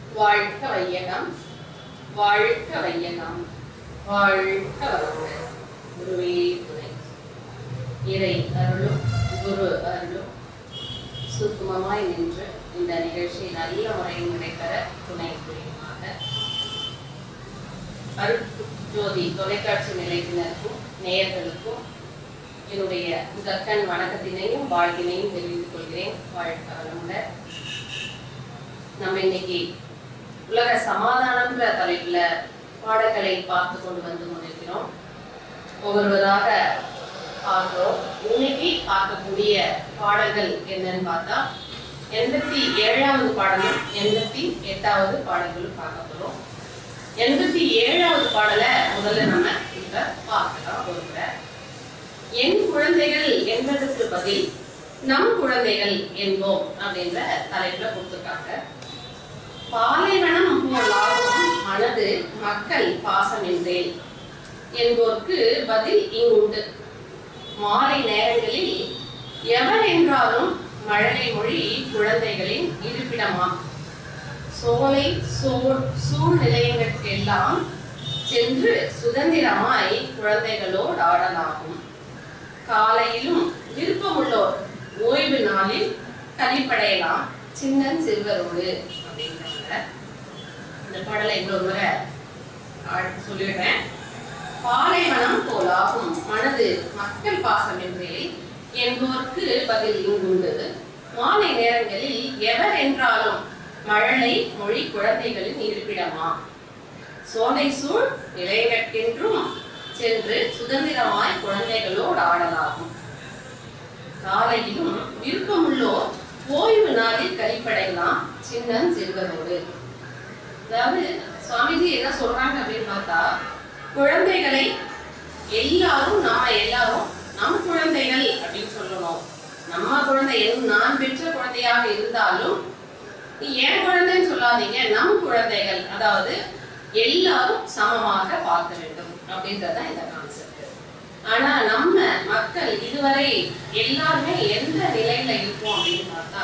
வாழ்க வையகம் வாழ்க வையகம் வாழ்க வளமுடன் குருவே துணை இறை அருளும் குரு அருளும் சுத்தமமாய் நின்று இந்த நிகழ்ச்சி நல்ல முறையில் நடைபெற துணை புரியுமாக அருள் ஜோதி தொலைக்காட்சி நிலையத்தினருக்கும் நேயர்களுக்கும் என்னுடைய முதற்கண் வணக்கத்தினையும் வாழ்வினையும் தெரிவித்துக் கொள்கிறேன் வாழ்க வளமுடன் நம்ம இன்னைக்கு உலக சமாதானம்ன்ற தலைப்புல பாடங்களை பார்த்து கொண்டு வந்து கொண்டிருக்கிறோம் ஒவ்வொருவராக பார்க்கிறோம் இன்னைக்கு பார்க்கக்கூடிய பாடல்கள் என்னன்னு பார்த்தா எண்பத்தி ஏழாவது பாடலும் எண்பத்தி எட்டாவது பாடல்களும் பார்க்க போறோம் எண்பத்தி ஏழாவது பாடலை முதல்ல நம்ம இப்ப பார்க்கலாம் ஒரு முறை. என் குழந்தைகள் என்பதற்கு பதில் நம் குழந்தைகள் என்போம் அப்படின்ற தலைப்புல கொடுத்திருக்காங்க பாலைவனம் போலாகும் மனது மக்கள் பாசமின்றேன் என்போர்க்கு பதில் இங்குண்டு மாலை நேரங்களில் எவர் என்றாலும் மழலை மொழி குழந்தைகளின் இருப்பிடமாம் சோலை சூழ் சூழ்நிலையங்களுக்கெல்லாம் சென்று சுதந்திரமாய் குழந்தைகளோடு ஆடலாகும் காலையிலும் விருப்பமுள்ளோர் ஓய்வு நாளில் கழிப்படையலாம் சின்னன் சிறுவரோடு அப்படின்றாங்க இந்த பாடலை இன்னொரு முறை ஆழ் சொல்லிடுறேன் பாலைவனம் போலாகும் மனது மக்கள் பாசம் என்றே என்போர்க்கு பதில் இங்குண்டு மாலை நேரங்களில் எவர் என்றாலும் மழலை மொழி குழந்தைகளின் இருப்பிடமா சோலை சூழ் நிலையங்கட்கென்றும் சென்று சுதந்திரமாய் குழந்தைகளோடு ஆடலாகும் காலையிலும் விருப்பமுள்ளோர் ஓய்வு நாளில் கழிப்படையலாம் சின்னன் சிறுவரோடு அதாவது சுவாமிஜி என்ன சொல்றாங்க அப்படின்னு பார்த்தா குழந்தைகளை எல்லாரும் நாம எல்லாரும் நம் குழந்தைகள் அப்படின்னு சொல்லணும் நம்ம குழந்தை என் நான் பெற்ற குழந்தையாக இருந்தாலும் நீ என் குழந்தைன்னு சொல்லாதீங்க நம் குழந்தைகள் அதாவது எல்லாரும் சமமாக பார்க்க வேண்டும் அப்படின்றதுதான் இந்த கான்செப்ட் ஆனா நம்ம மக்கள் இதுவரை எல்லாருமே எந்த நிலையில இருக்கோம் அப்படின்னு பார்த்தா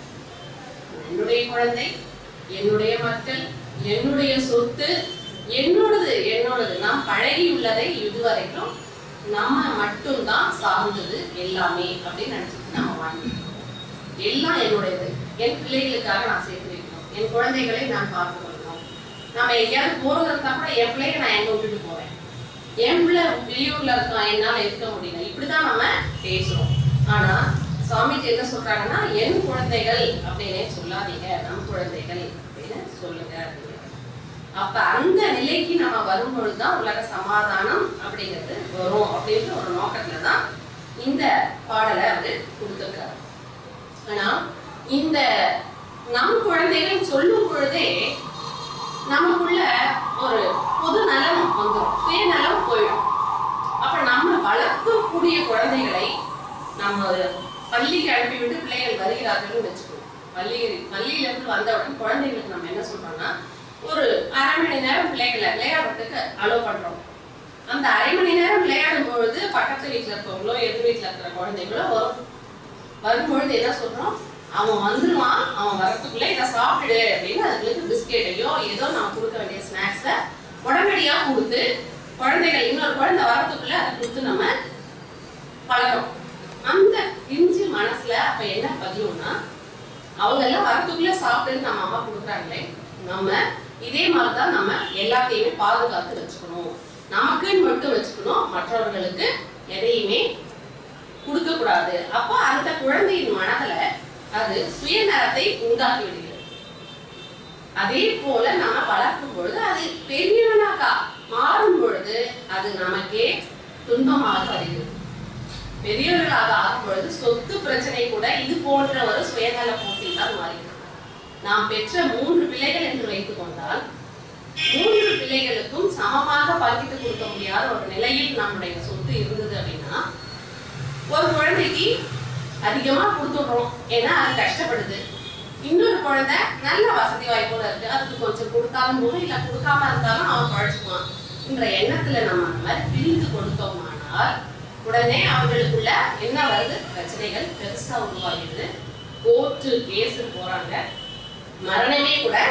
என்னுடைய குழந்தை என்னுடைய மக்கள் என்னுடைய சொத்து என்னோடது என்னோடது நாம் பழகி உள்ளதை இதுவரைக்கும் நம்ம மட்டும்தான் சார்ந்தது எல்லாமே அப்படின்னு நினைச்சிட்டு நம்ம வாழ்ந்துட்டோம் எல்லாம் என்னுடையது என் பிள்ளைகளுக்காக நான் சேர்த்து வைக்கணும் என் குழந்தைகளை நான் பார்த்து கொள்ளணும் நம்ம எங்கேயாவது போறது இருந்தா கூட என் பிள்ளைய நான் எங்க விட்டுட்டு போவேன் என் பிள்ளை வெளியூர்ல இருக்கான் என்னால இருக்க முடியல இப்படிதான் நம்ம பேசுறோம் ஆனா சுவாமிஜி என்ன சொல்றாங்கன்னா என் குழந்தைகள் அப்படின்னே சொல்லாதீங்க நம் குழந்தைகள் அப்படின்னு சொல்லுங்க அப்படின்னு அப்ப அந்த நிலைக்கு நம்ம வரும்பொழுதுதான் உலக சமாதானம் அப்படிங்கிறது வரும் அப்படின்ற ஒரு நோக்கத்துல தான் இந்த பாடலை அவரு கொடுத்திருக்காரு ஆனா இந்த நம் குழந்தைகள் சொல்லும் பொழுதே நமக்குள்ள ஒரு பொது நலம் வந்துடும் சுயநலம் போயிடும் அப்ப நம்ம வளர்க்கக்கூடிய குழந்தைகளை நம்ம பள்ளிக்கு அனுப்பிவிட்டு பிள்ளைகள் வருகிறார்கள்னு வச்சுக்கோங்க பள்ளி பள்ளியில இருந்து வந்தவுடன் குழந்தைகளுக்கு நம்ம என்ன சொல்றோம்னா ஒரு அரை மணி நேரம் பிள்ளைகளை விளையாடுறதுக்கு அலோவ் பண்றோம் அந்த அரை மணி நேரம் விளையாடும் பொழுது பக்கத்து வீட்டுல இருக்கவங்களோ எதிர் வீட்டுல இருக்கிற குழந்தைகளோ வரும் வரும்பொழுது என்ன சொல்றோம் அவன் வந்துருவான் அவன் வரத்துக்குள்ள இதை சாப்பிடு அப்படின்னு அதுங்களுக்கு பிஸ்கெட்டையோ ஏதோ நான் கொடுக்க வேண்டிய ஸ்நாக்ஸை உடனடியா கொடுத்து குழந்தைகள் இன்னொரு குழந்தை வரத்துக்குள்ள அதை கொடுத்து நம்ம பழகிறோம் அந்த பிஞ்சு மனசுல அப்ப என்ன பதியும்னா அவங்க எல்லாம் வரத்துக்குள்ள சாப்பிடுன்னு நம்ம அம்மா கொடுக்குறாங்களே நம்ம இதே மாதிரிதான் நம்ம எல்லாத்தையுமே பாதுகாத்து வச்சுக்கணும் நமக்குன்னு மட்டும் வச்சுக்கணும் மற்றவர்களுக்கு எதையுமே கொடுக்க கூடாது அப்ப அந்த குழந்தையின் மனதுல அது சுயநலத்தை உண்டாக்கி விடுகிறது அதே போல நாம வளர்க்கும் பொழுது அது பெரியவனாக மாறும் பொழுது அது நமக்கே துன்பமாக வருகிறது பெரியவர்களாக ஆகும் பொழுது சொத்து பிரச்சனை கூட இது போன்ற ஒரு சுயநல போக்கில் தான் மாறுகிறது நாம் பெற்ற மூன்று பிள்ளைகள் என்று வைத்துக் கொண்டால் மூன்று பிள்ளைகளுக்கும் சமமாக பங்கிட்டு கொடுக்க முடியாத ஒரு நிலையில் நம்முடைய சொத்து இருந்தது அப்படின்னா ஒரு குழந்தைக்கு அதிகமா கொடுத்துடுறோம் ஏன்னா அது கஷ்டப்படுது இன்னொரு குழந்தை நல்ல வசதி வாய்ப்போட இருக்கு அதுக்கு கொஞ்சம் கொடுத்தாலும் போதும் இல்ல கொடுக்காம இருந்தாலும் அவன் குழைச்சுக்குவான் என்ற எண்ணத்துல நம்ம அந்த மாதிரி பிரித்து கொடுத்தோமானால் உடனே அவங்களுக்குள்ள என்ன வருது பிரச்சனைகள் பெருசா உருவாகிடுது கோர்ட்டு கேஸ் போறாங்க மரணமே கூட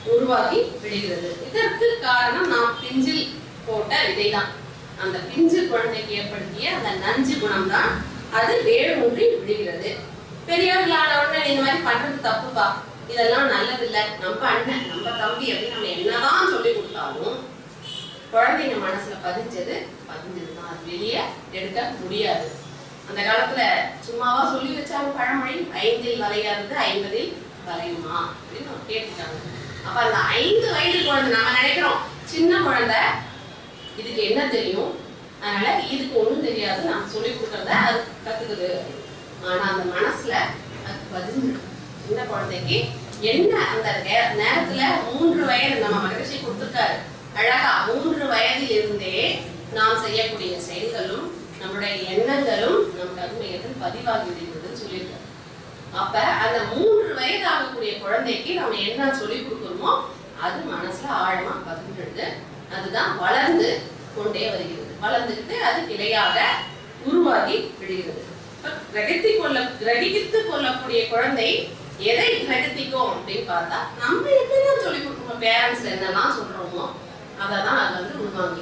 உருவாகி விடுகிறது இதற்கு காரணம் நாம் பிஞ்சில் போட்ட விதைதான் அந்த பிஞ்சு குழந்தைக்கு ஏற்படுத்திய அந்த நஞ்சு குணம் தான் அது வேரூன்றி விடுகிறது பெரியவர்களான உடனே இந்த மாதிரி பண்றது தப்புப்பா இதெல்லாம் நல்லதில்லை நம்ம அண்ணன் நம்ம தம்பி அப்படின்னு நம்ம என்னதான் சொல்லி கொடுத்தாலும் குழந்தைங்க மனசுல பதிஞ்சது பதிஞ்சதுதான் அது வெளியே எடுக்க முடியாது அந்த காலத்துல சும்மாவா சொல்லி வச்சாங்க பழமொழி ஐந்தில் வளையாதது ஐம்பதில் வளையுமா அப்படின்னு அவங்க கேட்டுட்டாங்க அப்ப அந்த ஐந்து வயது குழந்தை நம்ம நினைக்கிறோம் சின்ன குழந்தை இதுக்கு என்ன தெரியும் அதனால இதுக்கு ஒண்ணும் தெரியாது நம்ம சொல்லி கொடுக்கறத அது கத்துக்குது ஆனா அந்த மனசுல அது பதிஞ்சிடும் சின்ன குழந்தைக்கு என்ன அந்த நே- நேரத்துல மூன்று வயது நம்ம மகரிஷி கொடுத்துருக்காரு அழகா மூன்று வயதில் இருந்தே நாம் செய்யக்கூடிய செயல்களும் நம்முடைய எண்ணங்களும் நம் கருமையத்தில் பதிவாகி விடுகிறதுன்னு சொல்லியிருக்காரு அப்ப அந்த மூன்று வயது ஆகக்கூடிய குழந்தைக்கு நம்ம என்ன சொல்லி கொடுக்கணுமோ அது மனசுல ஆழமா பதிஞ்சிடுது அதுதான் வளர்ந்து கொண்டே வருகிறது வளர்ந்துக்கிட்டு அது கிளையாக உருவாகி விடுகிறது இப்ப கிரகித்து கொள்ள கிரகித்து கொள்ளக்கூடிய குழந்தை எதை கிரகித்திக்கும் அப்படின்னு பார்த்தா நம்ம என்னெல்லாம் சொல்லி கொடுக்கணும் பேரண்ட்ஸ் என்னெல்லாம் சொல்றோமோ அதை தான் அது வந்து உள்வாங்கி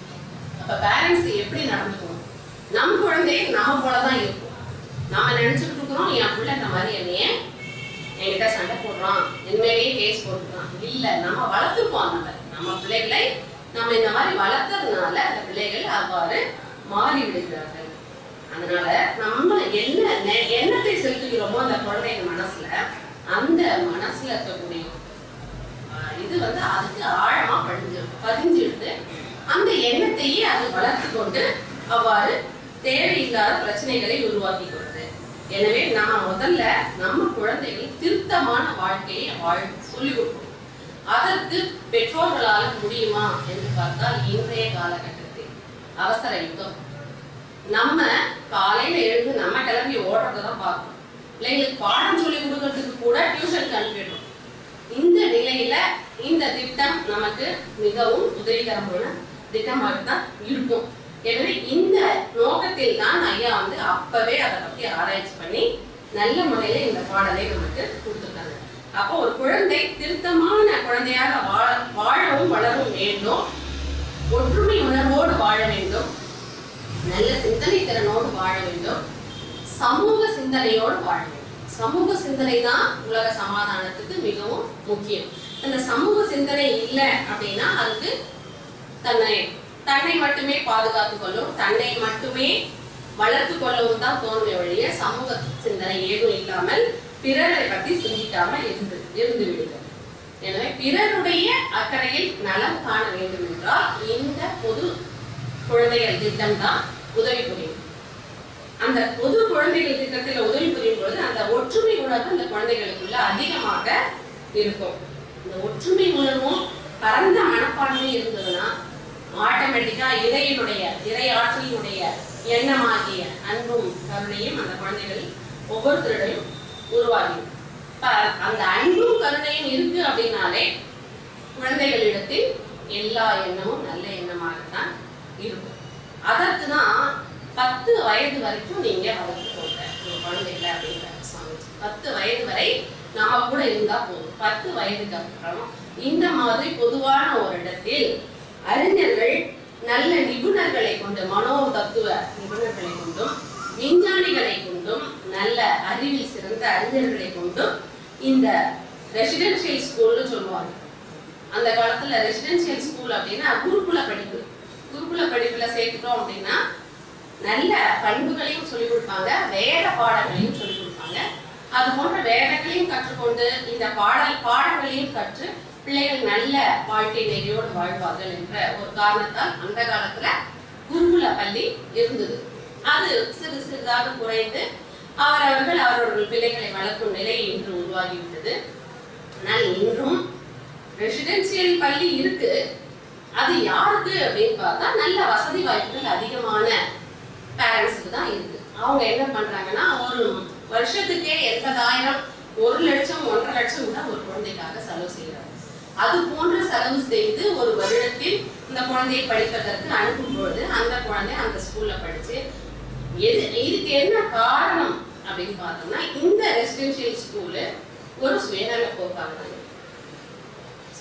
அப்ப பேரண்ட்ஸ் எப்படி நடந்துக்கணும் நம் குழந்தை நம்ம போலதான் இருக்கும் நாம நினைச்சுட்டு இருக்கிறோம் என் பிள்ளை இந்த மாதிரி என்னைய என்கிட்ட சண்டை போடுறான் என் மேலேயே கேஸ் போட்டுக்கிறான் இல்ல நம்ம வளர்த்துப்போம் நம்ம நம்ம பிள்ளைகளை நம்ம இந்த மாதிரி வளர்த்ததுனால அந்த பிள்ளைகள் அவ்வாறு மாறி விடுகிறார்கள் அதனால நம்ம என்ன நெ- எண்ணத்தை செலுத்துகிறோமோ அந்த குழந்தைங்க மனசுல அந்த மனசுல இருக்கக்கூடிய ஆஹ், இது வந்து அதுக்கு ஆழமா பதிஞ்சு பதிஞ்சிடுது அந்த எண்ணத்தையே அது வளர்த்து கொண்டு அவ்வாறு தேவையில்லாத பிரச்சனைகளை உருவாக்கி கொள்ளுது எனவே நாம முதல்ல நம்ம குழந்தைகள் திருத்தமான வாழ்க்கையை வாழ் சொல்லிக் கொடுக்கணும் அதற்கு பெற்றோர்களால முடியுமா என்று பார்த்தால் இன்றைய காலகட்டத்தில் அவசர யுகம் நம்ம காலையில எழுந்து நம்ம கிளம்பி ஓடுறதை தான் பார்க்கணும் பிள்ளைங்களுக்கு பாடம் சொல்லி கொடுக்கறதுக்கு கூட டியூஷனுக்கு அனுப்பிடுறோம் இந்த நிலையில இந்த திட்டம் நமக்கு மிகவும் உதவிகரமான திட்டமாக தான் இருக்கும் எனவே இந்த நோக்கத்தில் தான் ஐயா வந்து அப்பவே அதை பத்தி ஆராய்ச்சி பண்ணி நல்ல முறையில இந்த பாடலை நமக்கு கொடுத்துருக்காங்க அப்போ ஒரு குழந்தை திருத்தமான குழந்தையாக வாழ வாழவும் வளரவும் வேண்டும் ஒற்றுமை உணர்வோடு வாழ வேண்டும் நல்ல சிந்தனை திறனோடு வாழ வேண்டும் சமூக சிந்தனையோடு வாழ வேண்டும் சமூக சிந்தனை தான் உலக சமாதானத்துக்கு மிகவும் முக்கியம் அந்த சமூக சிந்தனை இல்லை அப்படின்னா அதுக்கு தன்னை தன்னை மட்டுமே பாதுகாத்து கொள்ளும் தன்னை மட்டுமே வளர்த்து கொள்ளவும் தான் தோணுமே ஒழிய சமூக சிந்தனை ஏதும் இல்லாமல் பிறரை பற்றி சிந்திக்காம இருந்து இருந்து விடுகிறது எனவே பிறருடைய அக்கறையில் நலம் காண வேண்டும் என்றால் இந்த பொது குழந்தைகள் திட்டம் தான் உதவி புரியும் அந்த பொது குழந்தைகள் திட்டத்தில் உதவி புரியும் பொழுது அந்த ஒற்றுமை உணர்வு அந்த குழந்தைகளுக்குள்ள அதிகமாக இருக்கும் இந்த ஒற்றுமை உணர்வும் பரந்த மனப்பான்மை இருந்ததுன்னா ஆட்டோமேட்டிக்கா இறையினுடைய இறை ஆற்றலினுடைய எண்ணமாகிய அன்பும் கருணையும் அந்த குழந்தைகள் ஒவ்வொருத்தருடையும் உருவாகிடும் இப்ப அந்த அன்பும் கருணையும் இருக்கு அப்படின்னாலே குழந்தைகளிடத்தில் எல்லா எண்ணமும் நல்ல எண்ணமாகத்தான் இருக்கும் அதற்கு தான் பத்து வயது வரைக்கும் நீங்க வளர்த்துக்கோங்க உங்க குழந்தைகளை அப்படின்றாரு சுவாமிஜி பத்து வயது வரை நாம கூட இருந்தா போதும் பத்து வயதுக்கு அப்புறம் இந்த மாதிரி பொதுவான ஒரு இடத்தில் அறிஞர்கள் நல்ல நிபுணர்களை கொண்டு மனோ தத்துவ நிபுணர்களை கொண்டும் விஞ்ஞானிகளை கொண்டும் நல்ல அறிவில் சிறந்த அறிஞர்களை கொண்டும் இந்த ரெசிடென்ஷியல் ஸ்கூல்னு சொல்லுவாங்க அந்த காலத்துல ரெசிடென்ஷியல் ஸ்கூல் அப்படின்னா குருகுல படிப்பு குருகுல படிப்புல சேர்த்துட்டோம் அப்படின்னா நல்ல பண்புகளையும் சொல்லிக் கொடுப்பாங்க வேத பாடங்களையும் சொல்லிக் கொடுப்பாங்க அது போன்ற வேதங்களையும் கற்றுக்கொண்டு இந்த பாடல் பாடங்களையும் கற்று பிள்ளைகள் நல்ல வாழ்க்கை நெறியோடு வாழ்வார்கள் என்ற ஒரு காரணத்தால் அந்த காலத்துல குருகுல பள்ளி இருந்தது அது சிறு சிறிதாக குறைந்து அவரவர்கள் அவரவர்கள் பிள்ளைகளை வளர்க்கும் நிலை இன்று உருவாகிவிட்டது ஆனால் இன்றும் ரெசிடென்சியல் பள்ளி இருக்கு அது யாருக்கு அப்படின்னு பார்த்தா நல்ல வசதி வாய்ப்புகள் அதிகமான பேரண்ட்ஸுக்கு தான் இருக்கு அவங்க என்ன பண்றாங்கன்னா ஒரு வருஷத்துக்கே எண்பதாயிரம் ஒரு லட்சம் ஒன்றரை லட்சம் கூட ஒரு குழந்தைக்காக செலவு செய்யறாங்க அது போன்ற செலவு செய்து ஒரு வருடத்தில் இந்த குழந்தையை படிப்பதற்கு அனுப்பும் பொழுது அந்த குழந்தை அந்த ஸ்கூல்ல படிச்சு எது இதுக்கு என்ன காரணம் அப்படின்னு பார்த்தோம்னா இந்த ரெசிடென்ஷியல் ஸ்கூலு ஒரு சுயநல போக்காக தான் இருக்கு.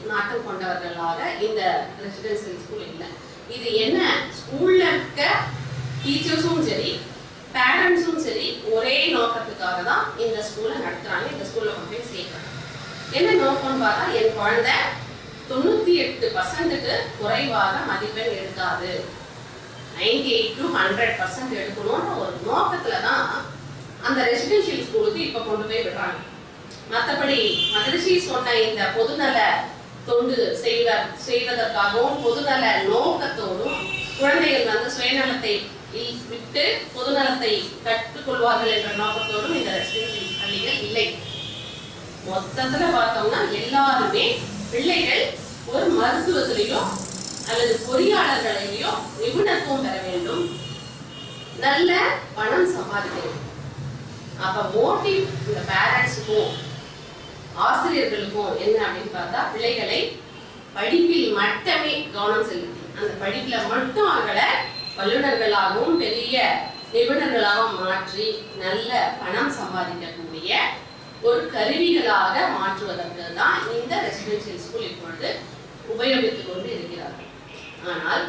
நாட்டம் கொண்டவர்களாக இந்த ரெசிடென்சியல் ஸ்கூல் இல்லை இது என்ன ஸ்கூல்ல இருக்க டீச்சர்ஸும் சரி பேரண்ட்ஸும் சரி ஒரே நோக்கத்துக்காக தான் இந்த ஸ்கூலை நடத்துறாங்க இந்த ஸ்கூல்ல கொண்டு போய் சேர்க்கறாங்க என்ன நோக்கம்னு பார்த்தா என் குழந்தை தொண்ணூத்தி எட்டு பர்சன்ட்டுக்கு குறைவாக மதிப்பெண் எடுக்காது ninety eight to hundred percent எடுக்கணும்ன்ற ஒரு நோக்கத்துல தான் அந்த ரெசிடென்ஷியல் ஸ்கூலுக்கு இப்ப கொண்டு போய் விடுறாங்க மற்றபடி மகரிஷி சொன்ன இந்த பொதுநல தொண்டு செய்வ செய்வதற்காகவும் பொதுநல நோக்கத்தோடும் குழந்தைகள் வந்து சுயநலத்தை இல் விட்டு பொதுநலத்தை கற்றுக்கொள்வார்கள் என்ற நோக்கத்தோடும் இந்த ரெசிடென்ஷியல் பள்ளிகள் இல்லை மொத்தத்துல பார்த்தோம்னா எல்லாருமே பிள்ளைகள் ஒரு மருத்துவத்திலேயோ அல்லது பொறியாளர்களையோ நிபுணத்துவம் பெற வேண்டும் நல்ல பணம் சம்பாதிக்க வேண்டும் அப்ப மோட்டிவ் இந்த பேரண்ட்ஸுக்கும் ஆசிரியர்களுக்கும் என்ன அப்படின்னு பார்த்தா பிள்ளைகளை படிப்பில் மட்டுமே கவனம் செலுத்தி அந்த படிப்புல மட்டும் அவர்களை வல்லுநர்களாகவும் பெரிய நிபுணர்களாகவும் மாற்றி நல்ல பணம் சம்பாதிக்கக்கூடிய ஒரு கருவிகளாக மாற்றுவதற்கு தான் இந்த ரெசிடென்சியல் ஸ்கூல் இப்பொழுது உபயோகித்துக் கொண்டு இருக்கிறார்கள் ஆனால்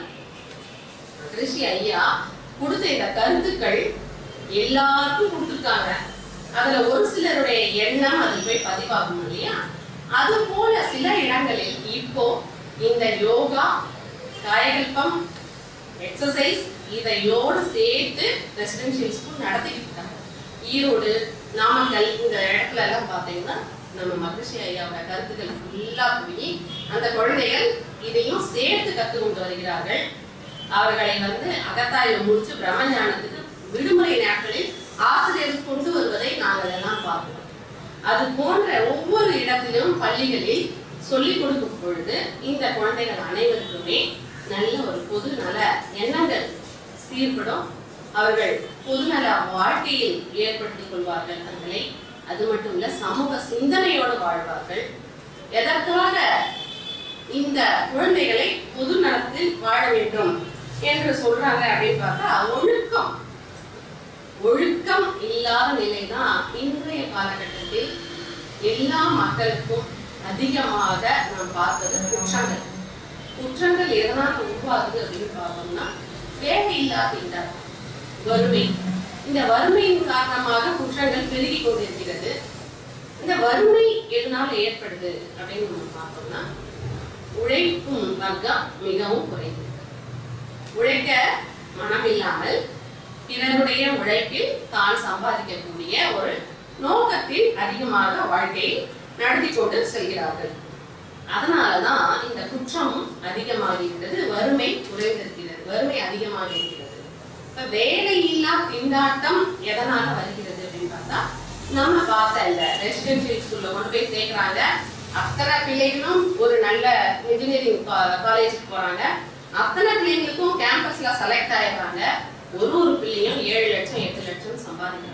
ரிஷி ஐயா கொடுத்த இந்த கருத்துக்கள் எல்லாருக்கும் கொடுத்துருக்காங்க அதுல ஒரு சிலருடைய எண்ணம் அதில் போய் பதிவாகும் இல்லையா அது போல சில இடங்களில் இப்போ இந்த யோகா காயகல்பம் எக்ஸசைஸ் இதையோடு சேர்த்து ரெசிடென்ஷியல் ஸ்கூல் நடத்திக்கிட்டு இருக்காங்க ஈரோடு நாமக்கல் இந்த இடத்துல எல்லாம் பார்த்தீங்கன்னா நம்ம மகிழ்ச்சி ஐயாவோட கருத்துக்கள் ஃபுல்லா போய் அந்த குழந்தைகள் இதையும் சேர்த்து கற்றுக்கொண்டு வருகிறார்கள் அவர்களை வந்து அகத்தாய்வு முடிச்சு பிரம்மஞானத்துக்கு விடுமுறை நாட்களில் ஆசிரியர் கொண்டு வருவதை நாங்கள் எல்லாம் பார்க்கிறோம் அது போன்ற ஒவ்வொரு இடத்திலும் பள்ளிகளில் சொல்லிக் கொடுக்கும் பொழுது இந்த குழந்தைகள் அனைவருக்குமே நல்ல ஒரு பொது நல எண்ணங்கள் சீர்படும் அவர்கள் பொதுநல வாழ்க்கையில் ஏற்படுத்திக் கொள்வார்கள் தங்களை அது மட்டும் இல்ல சமூக சிந்தனையோடு வாழ்வார்கள் எதற்காக இந்த குழந்தைகளை பொது நலத்தில் வாழ வேண்டும் என்று சொல்றாங்க அப்படின்னு பார்த்தா ஒழுக்கம் ஒழுக்கம் இல்லாத நிலைதான் இன்றைய காலகட்டத்தில் எல்லா மக்களுக்கும் அதிகமாக நாம் பார்ப்பது குற்றங்கள் குற்றங்கள் எதனால் உருவாகுது அப்படின்னு பார்த்தோம்னா வேலை இல்லாத திண்டாட்டம் வறுமை இந்த வறுமையின் காரணமாக குற்றங்கள் பெருகி கொண்டிருக்கிறது இந்த வறுமை எதனால் ஏற்படுது அப்படின்னு நம்ம பார்த்தோம்னா உழைக்கும் வர்க்கம் மிகவும் குறைவு உழைக்க மனம் இல்லாமல் பிறருடைய உழைப்பில் தான் சம்பாதிக்கக்கூடிய ஒரு நோக்கத்தில் அதிகமாக வாழ்க்கையை நடத்தி கொண்டு செல்கிறார்கள் அதனாலதான் இந்த குற்றம் அதிகமாகிவிட்டது வறுமை குறைந்திருக்கிறது வறுமை அதிகமாக இருக்கிறது இப்ப வேலை இல்லா திண்டாட்டம் எதனால வருகிறது அப்படின்னு பார்த்தா நம்ம பார்த்த இந்த ரெசிடென்சியல் ஸ்கூல்ல கொண்டு போய் சேர்க்கிறாங்க அத்தனை பிள்ளைகளும் ஒரு நல்ல இன்ஜினியரிங் காலேஜுக்கு போறாங்க அத்தனை பிள்ளைங்களுக்கும் கேம்பஸ்ல செலக்ட் ஆயிடுறாங்க ஒரு ஒரு பிள்ளையும் ஏழு லட்சம் எட்டு லட்சம் சம்பாதிக்கிறாங்க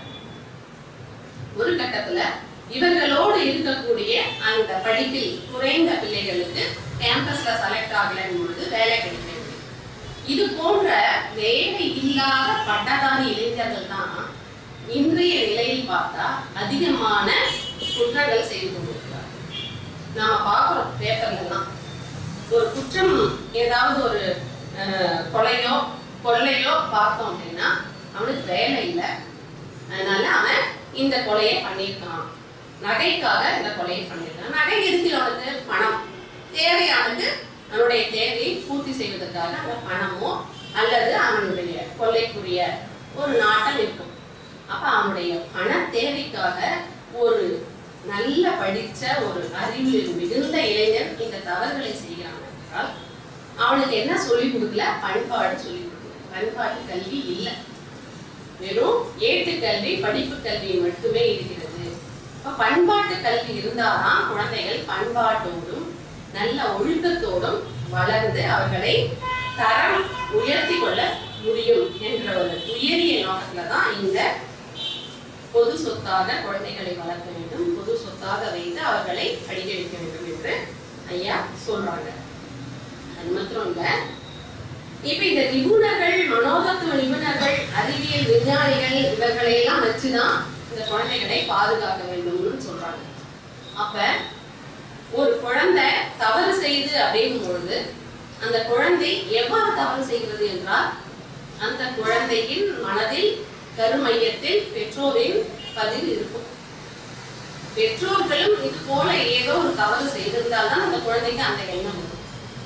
ஒரு கட்டத்துல இவர்களோடு இருக்கக்கூடிய அந்த படிப்பில் குறைந்த பிள்ளைகளுக்கு கேம்பஸ்ல செலக்ட் ஆகலன் பொழுது வேலை கிடைக்கிறது இது போன்ற வேலை இல்லாத பட்டதாரி இளைஞர்கள் தான் இன்றைய நிலையில் பார்த்தா அதிகமான குற்றங்கள் செய்து கொண்டிருக்கிறார் நாம பார்க்கிறோம் பேப்பர்ல எல்லாம் ஒரு குற்றம் ஏதாவது ஒரு அஹ், கொலையோ கொள்ளையோ பார்த்தோம் அப்படின்னா அவனுக்கு வேலை இல்லை அதனால அவன் இந்த கொலையை பண்ணியிருக்கான் நகைக்காக இந்த கொலையை பண்ணியிருக்கான் நகை இருக்கு அவனுக்கு பணம் தேவையானது அவனுடைய தேவையை பூர்த்தி செய்வதற்காக அந்த பணமோ அல்லது அவனுடைய கொள்ளைக்குரிய ஒரு நாட்டம் இருக்கும் அப்ப அவனுடைய பண தேவைக்காக ஒரு நல்ல படிச்ச ஒரு அறிவு மிகுந்த இளைஞர் இந்த தவறுகளை செய்கிறான் என்றால் அவனுக்கு என்ன சொல்லிக் கொடுக்கல பண்பாடு சொல்லிக் கொடுக்கல பண்பாட்டு கல்வி இல்லை வெறும் ஏட்டுக்கல்வி படிப்பு கல்வி மட்டுமே இருக்கிறது இப்ப பண்பாட்டு கல்வி இருந்தாதான் குழந்தைகள் பண்பாட்டோடும் நல்ல ஒழுக்கத்தோடும் வளர்ந்து அவர்களை தரம் உயர்த்தி கொள்ள முடியும் என்ற ஒரு உயரிய நோக்கத்துல தான் இந்த பொது சொத்தாக குழந்தைகளை வளர்க்க வேண்டும் பொது சொத்தாக வைத்து அவர்களை படிக்க வைக்க வேண்டும் என்று ஐயா சொல்றாங்க அது மாத்திரம் இல்ல இப்ப இந்த நிபுணர்கள் மனோதத்துவ நிபுணர்கள் அறிவியல் விஞ்ஞானிகள் இவர்களை எல்லாம் வச்சுதான் இந்த குழந்தைகளை பாதுகாக்க வேண்டும்னு சொல்றாங்க அப்ப ஒரு குழந்தை தவறு செய்து அப்படிங்கும் பொழுது அந்த குழந்தை எவ்வாறு தவறு செய்கிறது என்றால் அந்த குழந்தையின் மனதில் கருமையத்தில் பெற்றோரின் பதிவு இருக்கும் பெற்றோர்களும் இது போல ஏதோ ஒரு தவறு செய்திருந்தால் தான் அந்த குழந்தைக்கு அந்த எண்ணம் வரும்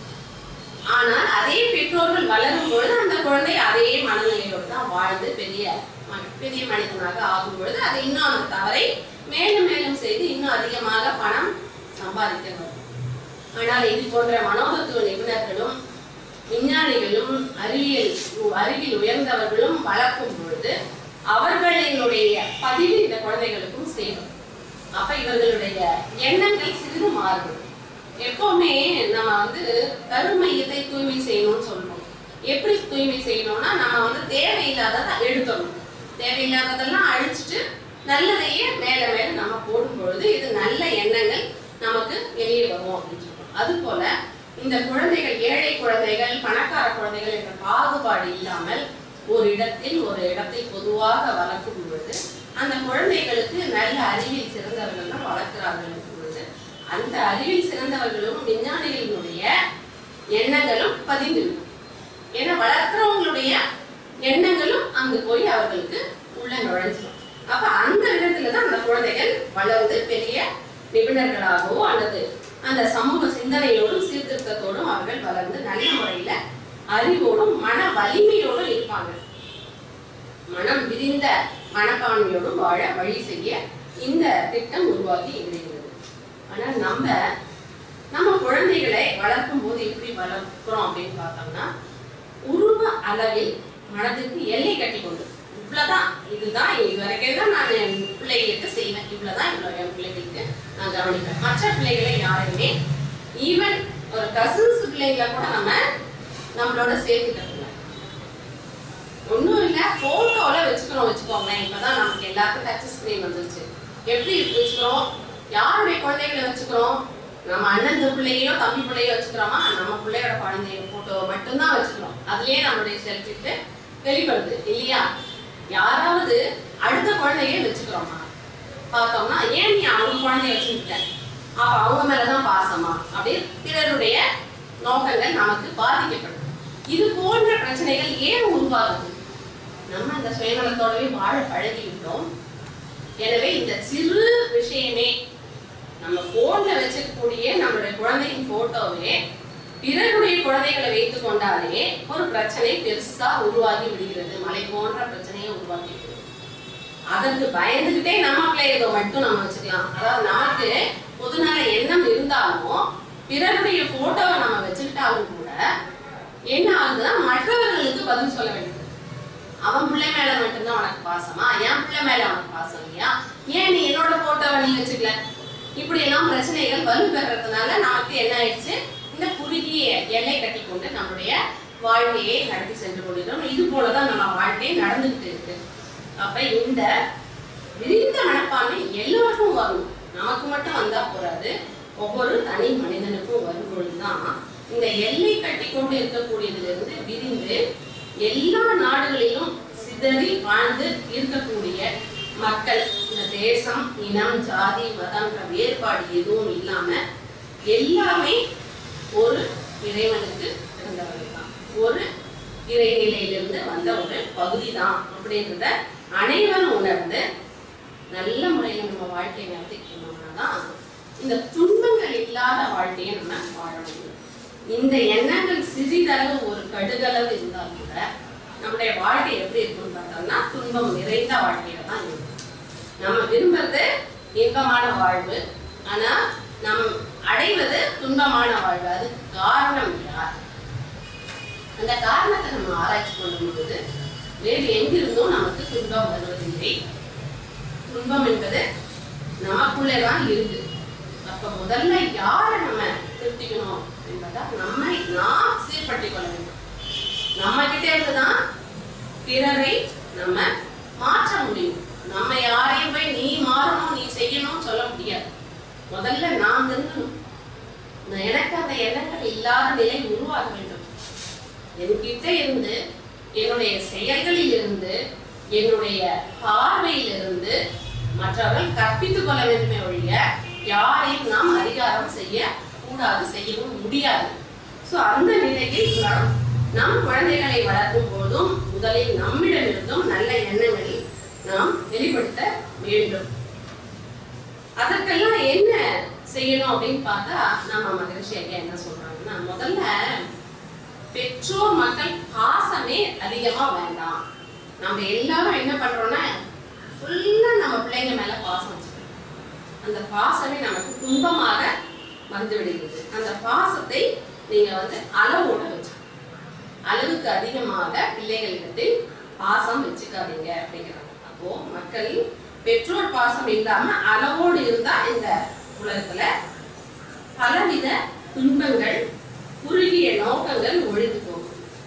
ஆனால் அதே பெற்றோர்கள் வளரும் பொழுது அந்த குழந்தை அதே மனநிலையோடு தான் வாழ்ந்து பெரிய ம- பெரிய மனிதனாக ஆகும் பொழுது அது இன்னும் அந்த தவறை மேலும் மேலும் செய்து இன்னும் அதிகமாக பணம் சம்பாதிக்க வரும் ஆனால் இது போன்ற மனோதத்துவ நிபுணர்களும் விஞ்ஞானிகளும் அறிவியல் அறிவில் உயர்ந்தவர்களும் வளர்க்கும் பொழுது அவர்களினுடைய பதிவு இந்த குழந்தைகளுக்கும் சேரும் அப்ப இவர்களுடைய எண்ணங்கள் சிறிது மாறுபடும் எப்பவுமே நம்ம வந்து கருமையத்தை தூய்மை செய்யணும்னு சொல்றோம் எப்படி தூய்மை செய்யணும்னா நம்ம வந்து தேவையில்லாததை எடுக்கணும் தேவையில்லாததெல்லாம் அழிச்சிட்டு நல்லதையே மேல மேல நம்ம போடும் பொழுது இது நல்ல எண்ணங்கள் நமக்கு வெளியே வரும் அப்படின்னு சொல்றோம் அது போல இந்த குழந்தைகள் ஏழை குழந்தைகள் பணக்கார குழந்தைகள் என்ற பாகுபாடு இல்லாமல் ஒரு இடத்தில் ஒரு இடத்தில் பொதுவாக வளர்க்கும் பொழுது அந்த குழந்தைகளுக்கு நல்ல அறிவில் சிறந்தவர்கள் தான் வளர்க்கிறார்கள் என்ற பொழுது அந்த அறிவில் சிறந்தவர்களும் விஞ்ஞானிகளினுடைய எண்ணங்களும் பதிந்துவிடும் ஏன்னா வளர்க்கிறவங்களுடைய எண்ணங்களும் அங்கு போய் அவர்களுக்கு உள்ள நுழைஞ்சிடும் அப்ப அந்த விதத்துல தான் அந்த குழந்தைகள் வளர்ந்து பெரிய நிபுணர்களாகவோ அல்லது அந்த சமூக சிந்தனையோடும் சீர்திருத்தத்தோடும் அவர்கள் வளர்ந்து நல்ல முறையில அறிவோடும் மன வலிமையோடும் இருப்பாங்க மனம் விரிந்த மனப்பான்மையோடும் வாழ வழி செய்ய இந்த திட்டம் உருவாக்கி இருக்கிறது ஆனா நம்ம நம்ம குழந்தைகளை வளர்க்கும் போது எப்படி வளர்க்கிறோம் அப்படின்னு பார்த்தோம்னா உருவ அளவில் மனதுக்கு எல்லை கட்டி கொண்டு இவ்வளவுதான் இதுதான் இது வரைக்கும் தான் நான் என் பிள்ளைகளுக்கு செய்வேன் இவ்வளவுதான் இவ்வளவு என் பிள்ளைகளுக்கு நான் கவனிப்பேன் மற்ற பிள்ளைகளை யாருமே ஈவன் ஒரு கசின்ஸ் பிள்ளைகளை கூட நம்ம நம்மளோட சேர்த்துக்கிறது இல்ல. ஒண்ணும் இல்ல போட்டோல வச்சுக்கிறோம் வச்சுக்கோங்களேன் இப்பதான் நமக்கு எல்லாருக்கும் டச் ஸ்கிரீன் வந்துருச்சு எப்படி வச்சுக்கிறோம் யாருடைய குழந்தைகளை வச்சுக்கிறோம் நம்ம அண்ணன் பிள்ளையோ தம்பி பிள்ளையோ வச்சுக்கிறோமா நம்ம பிள்ளையோட குழந்தைய போட்டோ மட்டும்தான் வச்சுக்கிறோம் அதுலயே நம்மளுடைய செல்ஃபிட்டு வெளிப்படுது இல்லையா யாராவது அடுத்த குழந்தைய வச்சுக்கிறோமா பார்த்தோம்னா ஏன் நீ அவங்க குழந்தைய வச்சுக்கிட்ட அப்ப அவங்க மேலதான் பாசமா அப்படி பிறருடைய நோக்கங்கள் நமக்கு பாதிக்கப்படும் இது போன்ற பிரச்சனைகள் ஏன் உருவாகுது நம்ம இந்த சுயநலத்தோடவே வாழ பழகிவிட்டோம் எனவே இந்த சிறு விஷயமே நம்ம போன்ல வச்சுக்கக்கூடிய நம்மளுடைய குழந்தையின் போட்டோவே பிறருடைய குழந்தைகளை வைத்துக் கொண்டாலே ஒரு பிரச்சனை பெருசா உருவாகி விடுகிறது மலை போன்ற பிரச்சனையை உருவாக்கி விடுகிறது அதற்கு பயந்துகிட்டே நம்ம பிள்ளைகளை மட்டும் நம்ம வச்சுக்கலாம் அதாவது நமக்கு பொதுநல எண்ணம் இருந்தாலும் பிறருடைய போட்டோவை நம்ம வச்சுக்கிட்டாலும் கூட என்ன ஆகுதுன்னா மற்றவர்களுக்கு பதில் சொல்ல வேண்டியது அவன் பிள்ளை மேல மட்டும்தான் உனக்கு பாசமா என் பிள்ளை மேல உனக்கு பாசம் இல்லையா ஏன் நீ என்னோட போட்டோவை நீ வச்சுக்கல இப்படி எல்லாம் பிரச்சனைகள் வலு பெறறதுனால நமக்கு என்ன ஆயிடுச்சு இந்த குறுகிய எல்லை கட்டி கொண்டு நம்முடைய வாழ்க்கையை நடத்தி சென்று கொண்டிருக்கிறோம் இது போலதான் நம்ம வாழ்க்கை நடந்துகிட்டு இருக்கு அப்ப இந்த விரிந்த மனப்பான்மை எல்லோருக்கும் வரும் நமக்கு மட்டும் வந்தா போறாது ஒவ்வொரு தனி மனிதனுக்கும் வரும் பொழுதுதான் இந்த எல்லை கட்டி கொண்டு இருக்கக்கூடியதிலிருந்து விரிந்து எல்லா நாடுகளிலும் சிதறி வாழ்ந்து இருக்கக்கூடிய மக்கள் இந்த தேசம் இனம் ஜாதி மதம்ன்ற வேறுபாடு எதுவும் இல்லாம எல்லாமே ஒரு இறைவனுக்கு பிறந்தவர்கள் தான் ஒரு இறைநிலையிலிருந்து வந்த ஒரு பகுதி தான் அப்படின்றத அனைவரும் உணர்ந்து நல்ல முறையில் நம்ம வாழ்க்கையை நடத்திக்கணும்னா தான் இந்த துன்பங்கள் இல்லாத வாழ்க்கையை நம்ம வாழ முடியும் இந்த எண்ணங்கள் சிறிதளவு ஒரு கடுகளவு இருந்தால் கூட நம்முடைய வாழ்க்கை எப்படி இருக்கும்னு பார்த்தோம்னா துன்பம் நிறைந்த வாழ்க்கையில தான் இருக்கும் நம்ம விரும்புறது இன்பமான வாழ்வு ஆனா நம் அடைவது துன்பமான வாழ்வு அது காரணம் யார் அந்த காரணத்தை நம்ம ஆராய்ச்சி பண்ணும் பொழுது வேறு எங்கிருந்தும் நமக்கு துன்பம் வருவதில்லை துன்பம் என்பது நமக்குள்ளே தான் இருக்கு அப்ப முதல்ல யாரை நம்ம திருப்திக்கணும் என்பதா நம்மை நாம் சீர்படுத்திக் கொள்ள வேண்டும் நம்ம கிட்ட இருந்துதான் பிறரை நம்ம மாற்ற முடியும் நம்ம யாரையும் போய் நீ மாறணும் நீ செய்யணும் சொல்ல முடியாது முதல்ல நாம் திருந்தணும் நான் எனக்கு அந்த எண்ணங்கள் இல்லாத நிலை உருவாக வேண்டும் என்கிட்ட இருந்து என்னுடைய செயல்களில் இருந்து என்னுடைய பார்வையில் இருந்து மற்றவர்கள் கற்பித்துக் கொள்ள வேண்டுமே ஒழிய யாரையும் நாம் அதிகாரம் செய்ய கூடாது செய்யவும் முடியாது ஸோ அந்த நிலையில் நாம் நம் குழந்தைகளை வளர்க்கும் போதும் முதலில் நம்மிடமிருந்தும் நல்ல எண்ணங்களை நாம் வெளிப்படுத்த வேண்டும் அதற்கெல்லாம் என்ன செய்யணும் அப்படின்னு பார்த்தா நம்ம மகரிஷி ஐயா என்ன சொல்றாங்கன்னா முதல்ல பெற்றோர் மக்கள் பாசமே அதிகமா வேண்டாம் நம்ம எல்லாரும் என்ன பண்றோம்னா ஃபுல்லா நம்ம பிள்ளைங்க மேல பாசம் வச்சுக்கிறோம் அந்த பாசமே நமக்கு துன்பமாக வந்து விடுகிறது அந்த பாசத்தை நீங்க வந்து அளவோட வச்சு அளவுக்கு அதிகமாக பிள்ளைகளிடத்தில் பாசம் வச்சுக்காதீங்க அப்படிங்கிறாங்க அப்போ மக்கள் பெற்றோர் பாசம் இல்லாம அளவோடு இருந்தா இந்த உலகத்துல பலவித துன்பங்கள் குறுகிய நோக்கங்கள் ஒழிந்து போகும்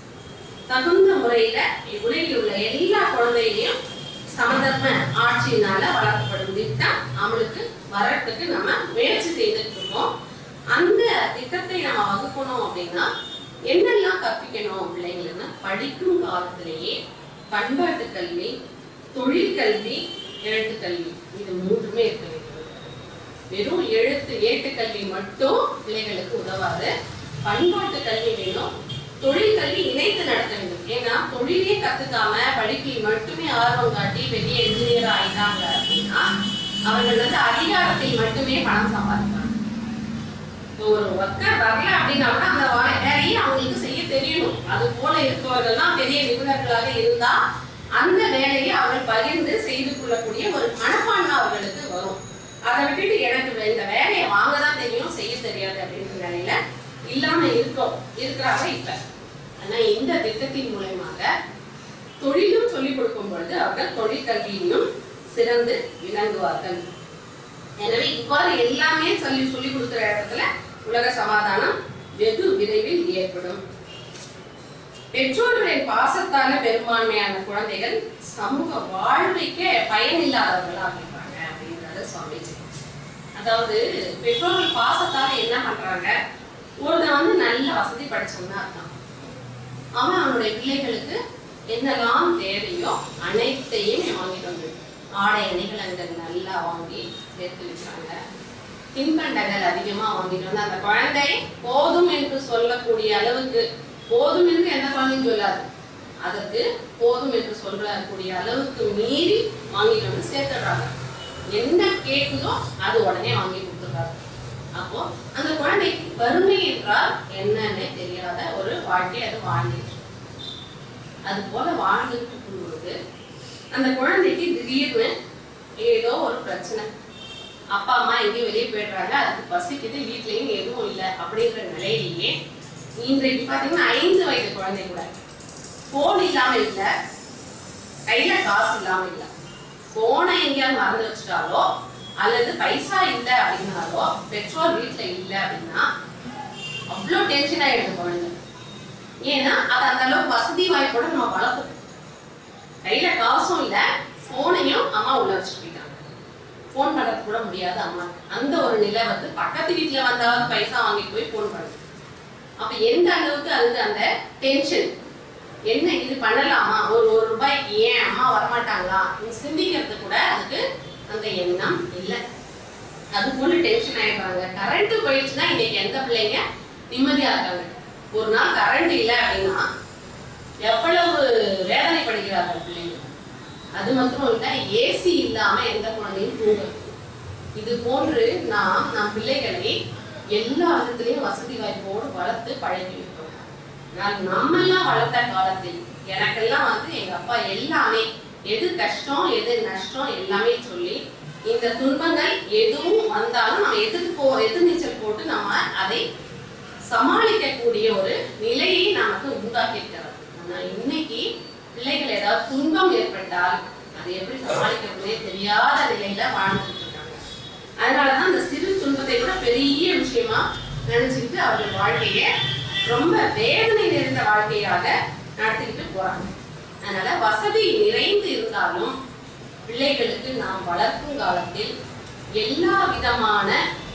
தகுந்த முறையில உலகில் உள்ள எல்லா குழந்தைகளையும் சமதர்ம ஆட்சியினால வளர்க்கப்படும் திட்டம் அவங்களுக்கு வரத்துக்கு நம்ம முயற்சி செய்துட்டு இருக்கோம் அந்த திட்டத்தை நம்ம வகுக்கணும் அப்படின்னா என்னெல்லாம் கற்பிக்கணும் பிள்ளைங்களுக்கு படிக்கும் காலத்திலேயே பண்பாட்டு கல்வி தொழிற்கல்வி எழுத்துக்கல்வி இது மூன்றுமே இருக்க வேண்டும் வெறும் எழுத்து ஏட்டுக்கல்வி மட்டும் பிள்ளைகளுக்கு உதவாது பண்பாட்டு கல்வி வேணும் தொழில் கல்வி இணைத்து நடத்த வேண்டும் ஏன்னா தொழிலே கத்துக்காம படிப்பில் மட்டுமே ஆர்வம் காட்டி பெரிய என்ஜினியர் ஆயிட்டாங்க அப்படின்னா அவர்கள் வந்து அதிகாரத்தில் மட்டுமே பணம் சம்பாதிப்பாங்க இப்போ ஒரு ஒர்க்கர் வரல அப்படின்னா கூட அந்த வே- வேலையை அவங்களுக்கு செய்ய தெரியணும் அது போல இருப்பவர்கள் தான் பெரிய நிபுணர்களாக இருந்தா அந்த வேலையை அவர்கள் பகிர்ந்து செய்து கொள்ளக்கூடிய ஒரு மனப்பான்மை அவர்களுக்கு வரும் அதை விட்டுட்டு எனக்கு வே- இந்த வேலையை வாங்க தான் தெரியும் செய்ய தெரியாது அப்படின்ற நிலையில இல்லாம இருக்கோம் இருக்கிறாங்க இப்ப ஆனா இந்த திட்டத்தின் மூலயமாக தொழிலும் சொல்லிக் கொடுக்கும் பொழுது அவர்கள் தொழிற்கல்வியிலும் சிறந்து விளங்குவார்கள் எனவே இவ்வாறு எல்லாமே சொல்லி சொல்லி கொடுக்கிற இடத்துல உலக சமாதானம் வெகு விரைவில் ஏற்படும் பெற்றோர்களின் பாசத்தால பெரும்பான்மையான குழந்தைகள் சமூக வாழ்வைக்கே பயனில்லாதவர்களாக இருப்பாங்க அப்படின்றாரு சுவாமிஜி அதாவது பெற்றோர்கள் பாசத்தால என்ன பண்றாங்க ஒருத்தன் வந்து நல்ல வசதி படிச்சவனா இருக்கான் அவன் அவனுடைய பிள்ளைகளுக்கு என்னெல்லாம் தேவையோ அனைத்தையும் வாங்கிட்டு வந்து ஆடை அணிகலன்கள் நல்லா வாங்கி சேர்த்து வச்சாங்க தின்பண்டங்கள் அதிகமா வாங்கிட்டு வந்து அந்த குழந்தை போதும் என்று சொல்லக்கூடிய அளவுக்கு போதும் என்று எந்த குழந்தையும் சொல்லாது அதற்கு போதும் என்று சொல்லக்கூடிய அளவுக்கு மீறி வாங்கிட்டு வந்து சேர்த்துடுறாங்க என்ன கேட்குதோ அது உடனே வாங்கி கொடுத்துடுறாங்க அப்போ அந்த குழந்தைக்கு வறுமை என்றால் என்னன்னு தெரியாத ஒரு வாழ்க்கை அது வாழ்ந்துட்டு இருக்கு. அது போல வாழ்ந்துட்டு இருக்கும்போது அந்த குழந்தைக்கு திடீர்னு ஏதோ ஒரு பிரச்சனை அப்பா அம்மா எங்கேயும் வெளியே போயிடுறாங்க அதுக்கு பசிக்குது வீட்லயும் எதுவும் இல்லை அப்படின்ற நிலையிலேயே இன்றைக்கு பாத்தீங்கன்னா ஐந்து வயது குழந்தை கூட போன் இல்லாம இல்ல கையில காசு இல்லாம இல்ல போனை எங்கேயாவது மறந்து வச்சுட்டாலோ அல்லது பைசா இல்ல அப்படின்னாலோ பெட்ரோல் வீட்ல இல்ல அப்படின்னா அவ்வளோ டென்ஷன் ஆயிடுது குழந்தை ஏன்னா அது அந்த அளவுக்கு வசதி வாய்ப்போட நம்ம வளர்க்கணும் கையில காசும் இல்ல போனையும் அம்மா உள்ள வச்சுட்டு போயிட்டாங்க போன் பண்றது கூட முடியாது அம்மா அந்த ஒரு நிலை வந்து பக்கத்து வீட்டுல வந்தாவது பைசா வாங்கிட்டு போய் போன் பண்ணுது அப்ப எந்த அளவுக்கு அதுக்கு அந்த டென்ஷன் என்ன இது பண்ணலாமா ஒரு ஒரு ரூபாய்க்கு ஏன் அம்மா வரமாட்டாங்களா நீ சிந்திக்கிறது கூட அதுக்கு அந்த எண்ணம் இல்லை அது போல டென்ஷன் ஆயிடுறாங்க கரண்ட் போயிடுச்சுன்னா இன்னைக்கு எந்த பிள்ளைங்க நிம்மதியா இருக்காங்க ஒரு நாள் கரண்ட் இல்லை அப்படின்னா எவ்வளவு வேதனைப்படுகிறார்கள் பிள்ளைங்க அது மட்டும் இல்ல ஏசி இல்லாம எந்த குழந்தையும் தூங்கும் இது போன்று நாம் நம் பிள்ளைகளை எல்லா விதத்திலையும் வசதி வாய்ப்போடு வளர்த்து பழகி வைப்போம் நான் நம்மெல்லாம் வளர்த்த காலத்தில் எனக்கெல்லாம் வந்து எங்க அப்பா எல்லாமே எது கஷ்டம் எது நஷ்டம் எல்லாமே சொல்லி இந்த துன்பங்கள் எதுவும் வந்தாலும் நம்ம எதிர்த்து போ எதிர்நீச்சல் போட்டு நம்ம அதை சமாளிக்கக்கூடிய ஒரு நிலையை நமக்கு உண்டாக்கி இருக்கிறது ஆனா இன்னைக்கு பிள்ளைகள் ஏதாவது துன்பம் ஏற்பட்டால் அதை எப்படி சமாளிக்கிறதுனே தெரியாத நிலையில வாழ்ந்துட்டு இருக்காங்க அதனாலதான் அந்த சிறு துன்பத்தை கூட பெரிய விஷயமா நினைச்சுக்கிட்டு அவர்கள் வாழ்க்கைய ரொம்ப வேதனை நிறைந்த வாழ்க்கையாக நடத்திக்கிட்டு போறாங்க அதனால வசதி நிறைந்து இருந்தாலும் பிள்ளைகளுக்கு நாம் வளர்க்கும் காலத்தில் எல்லா விதமான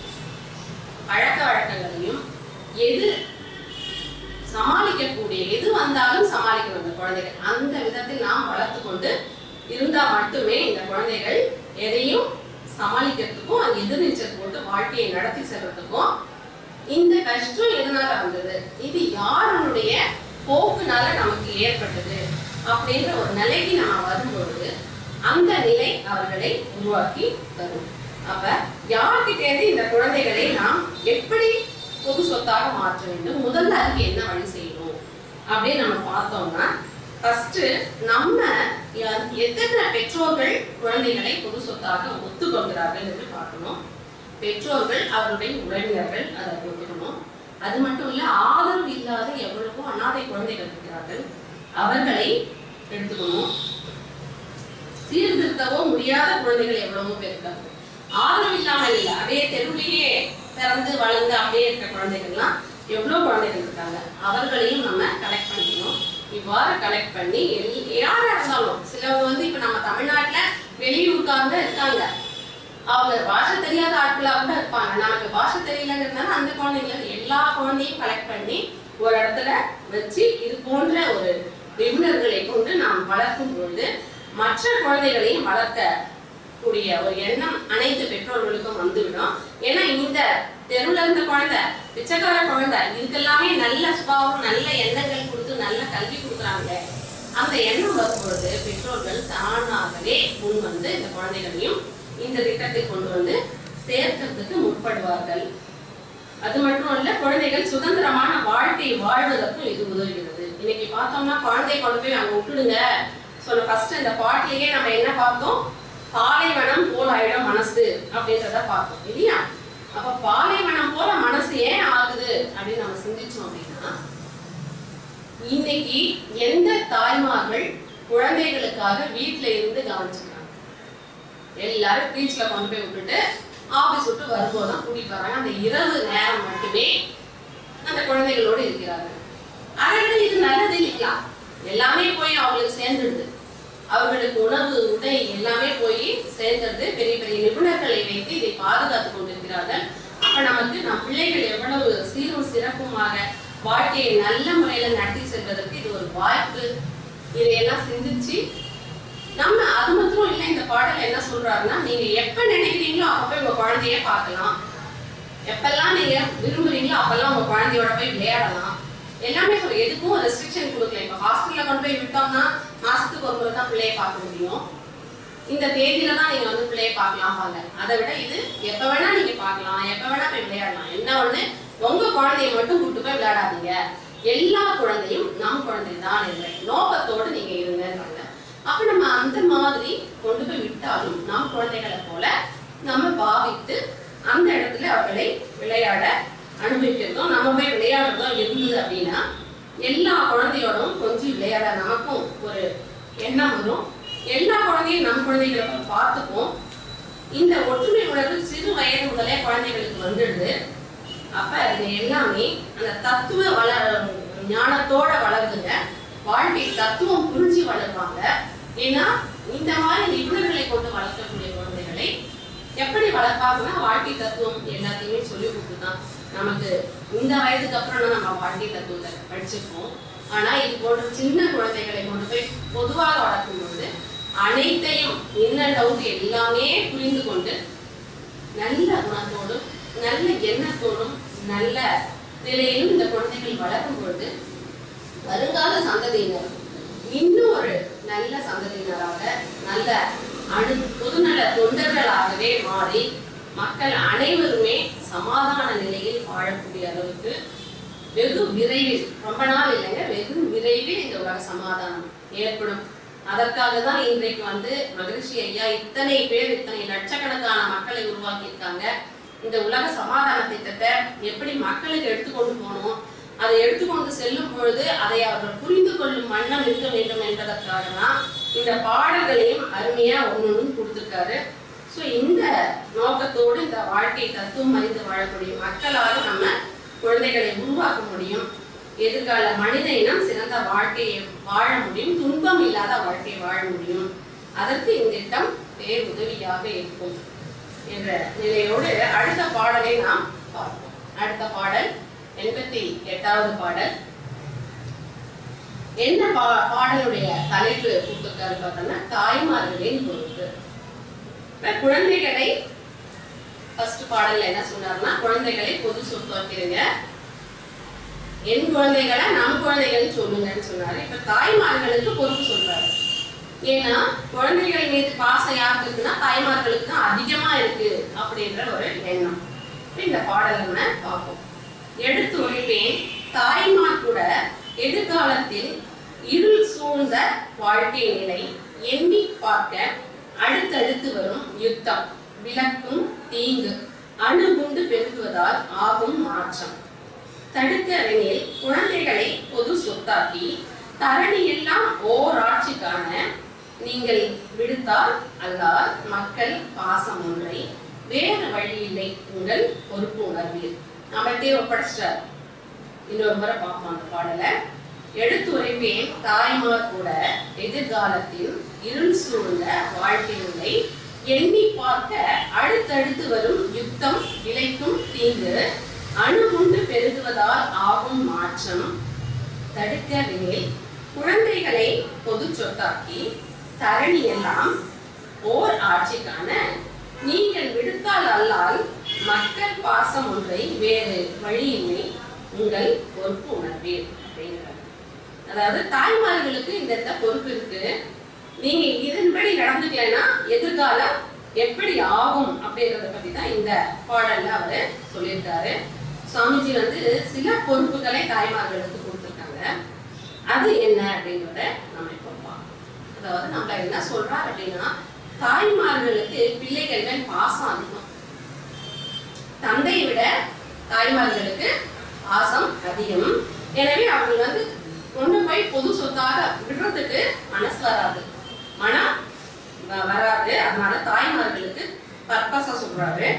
பழக்க வழக்கங்களையும் எது சமாளிக்கக்கூடிய எது வந்தாலும் சமாளிக்கணும் இந்த குழந்தைகள் அந்த விதத்தில் நாம் வளர்த்து கொண்டு இருந்தா மட்டுமே இந்த குழந்தைகள் எதையும் சமாளிக்கிறதுக்கும் அது எதிர்நீச்சல் போட்டு வாழ்க்கையை நடத்தி செல்றதுக்கும் இந்த கஷ்டம் எதனால வந்தது இது யாருடைய போக்குனால நமக்கு ஏற்பட்டது அப்படின்ற ஒரு நிலைக்கு நம்ம வரும்பொழுது அந்த நிலை அவர்களை உருவாக்கி தரும் அப்ப யார்கிட்ட இருந்து இந்த குழந்தைகளை நாம் எப்படி பொது சொத்தாக மாற்ற வேண்டும் முதல்ல அதுக்கு என்ன வழி செய்யணும் அப்படின்னு நம்ம பார்த்தோம்னா ஃபர்ஸ்ட் நம்ம யா- எத்தனை பெற்றோர்கள் குழந்தைகளை பொது சொத்தாக ஒத்துக்கொள்கிறார்கள் என்று பார்க்கணும் பெற்றோர்கள் அவருடைய உறவினர்கள் அதை ஒத்துக்கணும் அது மட்டும் இல்ல ஆதரவு இல்லாத எவ்வளவோ அனாதை குழந்தைகள் இருக்கிறார்கள் அவர்களை எடுத்துக்கணும் சீர்திருத்தவோ முடியாத குழந்தைகள் எவ்வளவோ பேர் இருக்காங்க ஆதரவு இல்லாமல் இல்லை அப்படியே தெருவிலேயே பிறந்து வளர்ந்து அப்படியே இருக்கிற குழந்தைகள்லாம் எவ்வளவு குழந்தைகள் இருக்காங்க அவர்களையும் நம்ம கலெக்ட் பண்ணிக்கணும் இவ்வாறு கலெக்ட் பண்ணி எல்- யாரா இருந்தாலும் சிலவங்க வந்து இப்ப நம்ம தமிழ்நாட்டுல வெளியூருக்காக இருக்காங்க அவங்க பாஷை தெரியாத ஆட்களா கூட இருப்பாங்க நமக்கு பாஷை தெரியலங்கிறதுனால அந்த குழந்தைங்கள எல்லா குழந்தையும் கலெக்ட் பண்ணி ஒரு இடத்துல வச்சு இது போன்ற ஒரு நிபுணர்களை கொண்டு நாம் வளர்க்கும் பொழுது மற்ற குழந்தைகளையும் வளர்க்க கூடிய ஒரு எண்ணம் அனைத்து பெற்றோர்களுக்கும் வந்துவிடும் ஏன்னா இந்த தெருவுல இருந்த குழந்தை பிச்சைக்கார குழந்தை இதுக்கெல்லாமே நல்ல சுபாவம் நல்ல எண்ணங்கள் கொடுத்து நல்ல கல்வி கொடுக்குறாங்க அந்த எண்ணம் வரும்பொழுது பெற்றோர்கள் தானாகவே முன் வந்து இந்த குழந்தைகளையும் இந்த திட்டத்தை கொண்டு வந்து சேர்க்கிறதுக்கு முற்படுவார்கள் அது மட்டும் இல்ல குழந்தைகள் சுதந்திரமான வாழ்க்கை வாழ்வதற்கும் இது உதவுகிறது இன்னைக்கு பார்த்தோம்னா குழந்தைய கொண்டு போய் அங்க விட்டுடுங்க சொன்ன ஃபர்ஸ்ட் இந்த பாட்டிலேயே நம்ம என்ன பார்த்தோம் பாலைவனம் போல் ஆயிடும் மனசு அப்படின்றத பார்த்தோம் இல்லையா அப்ப பாலைவனம் போல மனசு ஏன் ஆகுது அப்படின்னு நம்ம சிந்திச்சோம் அப்படின்னா இன்னைக்கு எந்த தாய்மார்கள் குழந்தைகளுக்காக வீட்ல இருந்து கவனிச்சுக்கிறாங்க எல்லாரும் பீச்ல கொண்டு போய் விட்டுட்டு ஆபீஸ் விட்டு வரும்போது தான் கூட்டிட்டு வராங்க அந்த இரவு நேரம் மட்டுமே அந்த குழந்தைகளோடு இருக்கிறார்கள் அதை விட இது நல்லது இல்லைங்களா எல்லாமே போய் அவங்களுக்கு சேர்ந்துடுது அவர்களுக்கு உணவு உடை எல்லாமே போய் சேர்ந்துடுது பெரிய பெரிய நிபுணர்களை வைத்து இதை பாதுகாத்து கொண்டிருக்கிறார்கள் அப்ப நமக்கு நம் பிள்ளைகள் எவ்வளவு சீரும் சிறப்புமாக வாழ்க்கையை நல்ல முறையில நடத்தி செல்வதற்கு இது ஒரு வாய்ப்பு இதையெல்லாம் சிந்திச்சு நம்ம அது மட்டும் இல்ல இந்த பாடல் என்ன சொல்றாருன்னா நீங்க எப்ப நினைக்கிறீங்களோ அப்ப போய் உங்க குழந்தைய பார்க்கலாம் எப்பெல்லாம் நீங்க விரும்புறீங்களோ அப்பெல்லாம் உங்க குழந்தையோட போய் விளையாடலாம் எல்லாமே சொல்ல எதுக்கும் ரெஸ்ட்ரிக்ஷன் கொடுக்கல இப்ப ஹாஸ்டல்ல கொண்டு போய் விட்டோம்னா மாசத்துக்கு ஒரு முறை தான் பிள்ளைய பார்க்க முடியும் இந்த தேதியில தான் நீங்க வந்து பிள்ளைய பார்க்கலாம் பாங்க அதை விட இது எப்ப வேணா நீங்க பார்க்கலாம் எப்ப வேணா போய் விளையாடலாம் என்ன ஒண்ணு உங்க குழந்தைய மட்டும் கூட்டு போய் விளையாடாதீங்க எல்லா குழந்தையும் நம் குழந்தை தான் இல்லை நோக்கத்தோடு நீங்க இருங்கன்றாங்க அப்ப நம்ம அந்த மாதிரி கொண்டு போய் விட்டாலும் நம் குழந்தைகளை போல நம்ம பாவித்து அந்த இடத்துல அவர்களை விளையாட அனுபவிக்கிறதும் நம்ம போய் விளையாடுறதும் இருந்தது அப்படின்னா எல்லா குழந்தையோடும் கொஞ்சம் விளையாட நமக்கும் ஒரு எண்ணம் வரும் எல்லா குழந்தையும் நம் குழந்தைகளை போய் பார்த்துப்போம் இந்த ஒற்றுமை உணர்வு சிறு வயது முதலே குழந்தைகளுக்கு வந்துடுது அப்ப இது எல்லாமே அந்த தத்துவ வள ஞானத்தோட வளருதுங்க வாழ்க்கை தத்துவம் புரிஞ்சு வளருவாங்க ஏன்னா இந்த மாதிரி நிபுணர்களை கொண்டு வளர்க்கக்கூடிய குழந்தைகளை எப்படி வளர்ப்பாங்கன்னா வாழ்க்கை தத்துவம் எல்லாத்தையுமே சொல்லி கொடுத்துதான் நமக்கு இந்த வயதுக்கு அப்புறம் தான் நம்ம வாழ்க்கை தத்துவத்தை படிச்சிருப்போம் ஆனா இது போன்ற சின்ன குழந்தைகளை கொண்டு போய் பொதுவாக வளர்க்கும் பொழுது அனைத்தையும் என்ன டவுட் எல்லாமே புரிந்து கொண்டு நல்ல குணத்தோடும் நல்ல எண்ணத்தோடும் நல்ல நிலையிலும் இந்த குழந்தைகள் வளரும் பொழுது வருங்கால சந்ததியினர் இன்னும் ஒரு நல்ல சந்ததியினராக நல்ல அணு பொதுநல தொண்டர்களாகவே மாறி மக்கள் அனைவருமே சமாதான நிலையில் வாழக்கூடிய அளவுக்கு வெகு விரைவில் ரொம்ப நாள் இல்லைங்க வெகு விரைவில் இந்த உலக சமாதானம் ஏற்படும் அதற்காக தான் இன்றைக்கு வந்து மகிழ்ச்சி ஐயா இத்தனை பேர் இத்தனை லட்சக்கணக்கான மக்களை உருவாக்கி இருக்காங்க இந்த உலக சமாதான திட்டத்தை எப்படி மக்களுக்கு எடுத்துக்கொண்டு போகணும் அதை எடுத்துக்கொண்டு செல்லும் பொழுது அதை அவர்கள் புரிந்து கொள்ளும் வண்ணம் இருக்க வேண்டும் என்பதற்காக தான் இந்த பாடல்களையும் அருமையா ஒன்னொன்னு கொடுத்திருக்காரு ஸோ இந்த நோக்கத்தோடு இந்த வாழ்க்கை தத்துவம் அறிந்து வாழக்கூடிய மக்களாக நம்ம குழந்தைகளை உருவாக்க முடியும் எதிர்கால மனித இனம் சிறந்த வாழ்க்கையை வாழ முடியும் துன்பம் இல்லாத வாழ்க்கையை வாழ முடியும் அதற்கு இந்த திட்டம் பேர் உதவியாக இருக்கும் என்ற நிலையோடு அடுத்த பாடலை நாம் பார்ப்போம் அடுத்த பாடல் எண்பத்தி எட்டாவது பாடல் என்ன பா பாடலுடைய தலைப்பு கொடுத்திருக்காரு பார்த்தோம்னா தாய்மார்களின் பொறுப்பு இப்ப குழந்தைகளை ஃபர்ஸ்ட் பாடல்ல என்ன சொன்னாருன்னா குழந்தைகளை பொது சொத்தாக்கிறீங்க என் குழந்தைகளை நம் குழந்தைகள் சொல்லுங்கன்னு சொன்னாரு இப்ப தாய்மார்களுக்கு பொறுப்பு சொல்றாரு ஏன்னா குழந்தைகள் மீது பாசம் யாருக்கு இருக்குன்னா தாய்மார்களுக்கு தான் அதிகமா இருக்கு அப்படின்ற ஒரு எண்ணம் இப்ப இந்த பாடலை நம்ம பார்ப்போம் எடுத்து உரைப்பேன் தாய்மார் கூட எதிர்காலத்தில் இருள் சூழ்ந்த வாழ்க்கை நிலை எண்ணி பார்க்க அடுத்தடுத்து வரும் யுத்தம் விளக்கும் தீங்கு அணுகுண்டு பெருகுவதால் ஆகும் மாற்றம் தடுக்கவெனில் குழந்தைகளை பொது சொத்தாக்கி தரணியெல்லாம் ஓர் ஆட்சிக்கான நீங்கள் விடுத்தால் அல்லால் மக்கள் பாசம் ஒன்றை வேறு வழி இல்லை உங்கள் பொறுப்பு உணர்வில் நம்மள்டே ஒப்படைச்சிட்டார் இன்னொரு முறை பார்ப்போம் அந்த பாடலை எடுத்துரைப்பேன் தாய்மார் கூட எதிர்காலத்தில் இருள் சூழ்ந்த வாழ்க்கை நிலை எண்ணி பார்க்க அடுத்தடுத்து வரும் யுத்தம் விளைக்கும் தீங்கு அணுகுண்டு பெருகுவதால் ஆகும் மாற்றம் தடுக்க வேல் குழந்தைகளை பொது சொத்தாக்கி தரணி எல்லாம் ஓர் ஆட்சிக்கான நீங்கள் விடுத்தால் அல்லால் மக்கள் பாசம் ஒன்றை வேறு வழியில்லை உங்கள் பொறுப்பு உணர்வீர் அப்படிங்கிறார் அதாவது தாய்மார்களுக்கு இந்த இடத்துல பொறுப்பு இருக்கு நீங்க இதன்படி நடந்துக்கலைன்னா எதிர்காலம் எப்படி ஆகும் அப்படிங்கறத பத்தி தான் இந்த பாடல்ல அவரு சொல்லியிருக்காரு சுவாமிஜி வந்து சில பொறுப்புகளை தாய்மார்களுக்கு கொடுத்திருக்காங்க அது என்ன அப்படிங்கிறத நம்ம இப்போ பார்ப்போம் அதாவது நம்ம என்ன சொல்றாரு அப்படின்னா தாய்மார்களுக்கு பிள்ளைகள் மேல் பாசம் அதிகம் தந்தையை விட தாய்மார்களுக்கு பாசம் அதிகம் எனவே அவர்கள் வந்து கொண்டு போய் பொது சொத்தாக விடுறதுக்கு மனசு வராது மனம் வ- வராது அதனால தாய்மார்களுக்கு பர்பஸா சொல்றாரு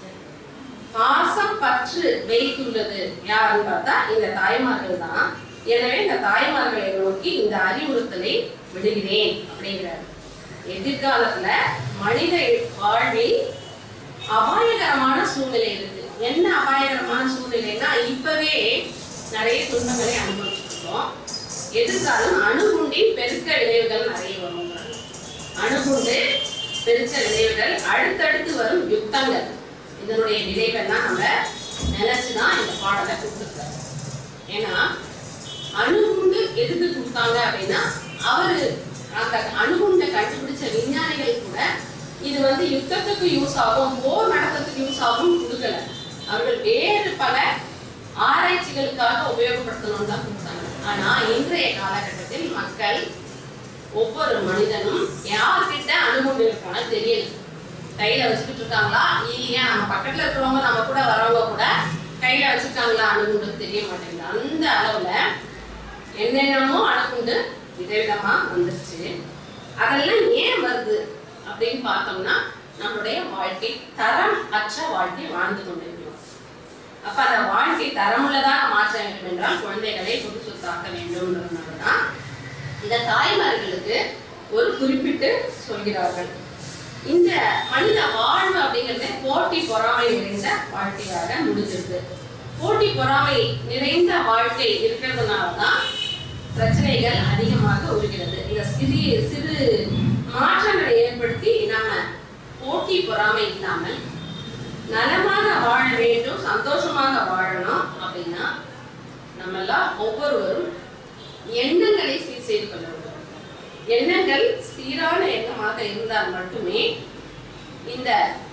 பாசம் பற்று வைத்துள்ளது யாருன்னு பார்த்தா இந்த தாய்மார்கள் தான் எனவே இந்த தாய்மார்களை நோக்கி இந்த அறிவுறுத்தலை விடுகிறேன் அப்படிங்கிறார் எதிர்காலத்துல மனித வாழ்வில் அபாயகரமான சூழ்நிலை இருக்கு என்ன அபாயகரமான சூழ்நிலைன்னா இப்பவே நிறைய துன்பங்களை அனுபவிச்சுட்டு இருக்கோம் எதிர்காலம் அணுகுண்டின் பெருக்க விளைவுகள் நிறைய வரும் அணுகுண்டு பெருக்க விளைவுகள் அடுத்தடுத்து வரும் யுத்தங்கள் இதனுடைய விளைவெல்லாம் நம்ம நினைச்சுதான் இந்த பாடலை கொடுத்துருக்காரு ஏன்னா அணுகுண்டு எதுக்கு கொடுத்தாங்க அப்படின்னா அவரு அந்த அணுகுண்டை கண்டுபிடிச்ச விஞ்ஞானிகள் கூட இது வந்து யுத்தத்துக்கு யூஸ் ஆகும் போர் நடத்துறதுக்கு யூஸ் ஆகும் கொடுக்கல அவர்கள் வேறு பல ஆராய்ச்சிகளுக்காக உபயோகப்படுத்தணும்னு தான் கொடுத்தாங்க ஆனா இன்றைய காலகட்டத்தில் மக்கள் ஒவ்வொரு மனிதனும் யார்கிட்ட அணுகுண்டு இருக்கான தெரியல கையில வச்சுக்கிட்டு இருக்காங்களா இல்லையா நம்ம பக்கத்துல இருக்கிறவங்க நம்ம கூட வரவங்க கூட கையில வச்சிருக்காங்களா அணுகுண்டு தெரிய மாட்டேங்குது அந்த அளவுல என்னென்னமோ அணுகுண்டு விதவிதமா வந்துருச்சு அதெல்லாம் ஏன் வருது அப்படின்னு பார்த்தோம்னா நம்மளுடைய வாழ்க்கை தரம் அற்ற வாழ்க்கை வாழ்ந்து கொண்டிருக்கிறோம் அப்ப அந்த வாழ்க்கை தரமுள்ளதாக மாற்ற வேண்டும் என்றால் குழந்தைகளை பொது சொத்தாக்க வேண்டும்ன்றதுனாலதான் இந்த தாய்மார்களுக்கு ஒரு குறிப்பிட்டு சொல்கிறார்கள் இந்த மனித வாழ்வு அப்படிங்கிறது போட்டி பொறாமை நிறைந்த வாழ்க்கையாக முடிஞ்சிருக்கு போட்டி பொறாமை நிறைந்த வாழ்க்கை இருக்கிறதுனால தான் பிரச்சனைகள் அதிகமாக உருகிறது இந்த சிறிய சிறு மாற்றங்களை ஏற்படுத்தி நாம போட்டி பொறாமை இல்லாமல் நலமாக வாழ வேண்டும் சந்தோஷமாக வாழணும் அப்படின்னா நம்ம எல்லாம் ஒவ்வொருவரும் எண்ணங்களை சீர் செய்து கொள்ள வேண்டும் எண்ணங்கள் சீரான எண்ணமாக இருந்தால் மட்டுமே இந்த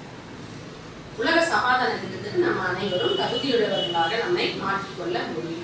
உலக சமாதான திட்டத்துக்கு நம்ம அனைவரும் தகுதியுடையவர்களாக நம்மை மாற்றிக்கொள்ள முடியும்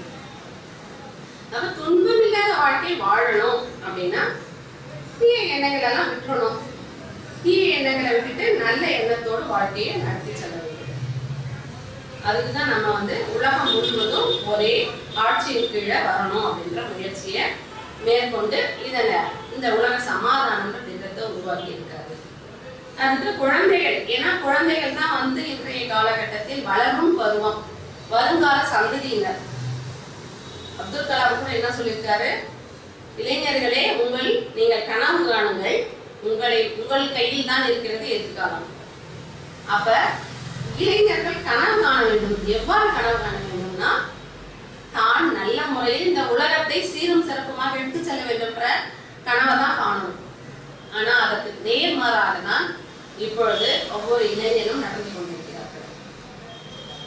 நம்ம துன்பமில்லாத வாழ்க்கை வாழணும் அப்படின்னா தீய எண்ணங்கள் எல்லாம் விட்டுறணும் தீய எண்ணங்களை விட்டுட்டு நல்ல எண்ணத்தோடு வாழ்க்கையை நடத்தி செல்ல வேண்டும் அதுக்குதான் நம்ம வந்து உலகம் முழுவதும் ஒரே ஆட்சியின் கீழே வரணும் அப்படின்ற முயற்சியை மேற்கொண்டு இதனை இந்த உலக சமாதானம்ன்ற திட்டத்தை உருவாக்கி இருக்காரு அதுக்கு குழந்தைகள் ஏன்னா குழந்தைகள் தான் வந்து இன்றைய காலகட்டத்தில் வளரும் பருவம் வருங்கால சந்ததியினர் அப்துல் கலாம் கூட என்ன சொல்லியிருக்காரு இளைஞர்களே உங்கள் நீங்கள் கனவு காணுங்கள் உங்களை உங்கள் கையில் தான் இருக்கிறது எதிர்காலம் அப்ப இளைஞர்கள் கனவு காண வேண்டும் எவ்வாறு கனவு காண வேண்டும்னா தான் நல்ல முறையில் இந்த உலகத்தை சீரும் சிறப்புமாக எடுத்து செல்ல வேண்டும்ன்ற கனவை தான் காணணும் ஆனா அதற்கு நேர்மாறாக தான் இப்பொழுது ஒவ்வொரு இளைஞரும் நடந்து கொண்டிருக்கிறார்கள்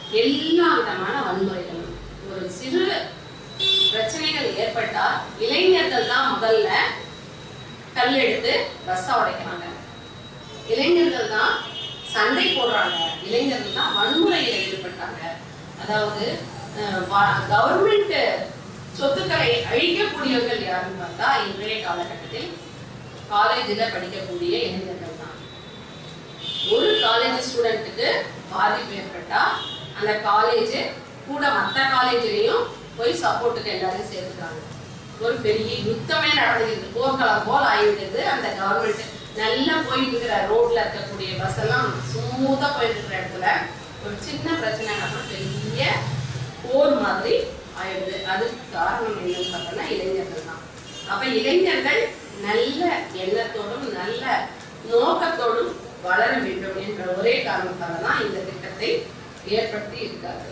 எல்லா விதமான வன்முறைகளும் ஒரு சிறு பிரச்சனைகள் ஏற்பட்டா இளைஞர்கள் தான் முதல்ல கல் எடுத்து பஸ்ஸ உடைக்கிறாங்க இளைஞர்கள் தான் சண்டை போடுறாங்க இளைஞர்கள் தான் வன்முறையில் ஈடுபட்டாங்க அதாவது கவர்மெண்ட் சொத்துக்களை அழிக்கக்கூடியவர்கள் யாருன்னு பார்த்தா இன்றைய காலகட்டத்தில் காலேஜில் படிக்கக்கூடிய இளைஞர்கள் தான் ஒரு காலேஜ் ஸ்டூடெண்ட்டுக்கு பாதிப்பு ஏற்பட்டா அந்த காலேஜ் கூட மற்ற காலேஜ்லயும் போய் சப்போர்ட்டுக்கு எல்லாரையும் சேர்த்துக்கிறாங்க ஒரு பெரிய யுத்தமே நடந்துகிறது போர்க்களம் போல் ஆகிவிடுது அந்த கவர்மெண்ட் நல்லா போயிட்டு இருக்கிற ரோட்ல இருக்கக்கூடிய பஸ் எல்லாம் ஸ்மூத்தா போயிட்டு இருக்கிற இடத்துல ஒரு சின்ன பிரச்சனை அப்புறம் பெரிய போர் மாதிரி ஆயிடுது அதுக்கு காரணம் என்னன்னு பார்த்தோம்னா இளைஞர்கள் தான் அப்ப இளைஞர்கள் நல்ல எண்ணத்தோடும் நல்ல நோக்கத்தோடும் வளர வேண்டும் என்ற ஒரே காரணத்தால தான் இந்த திட்டத்தை ஏற்படுத்தி இருக்கார்கள்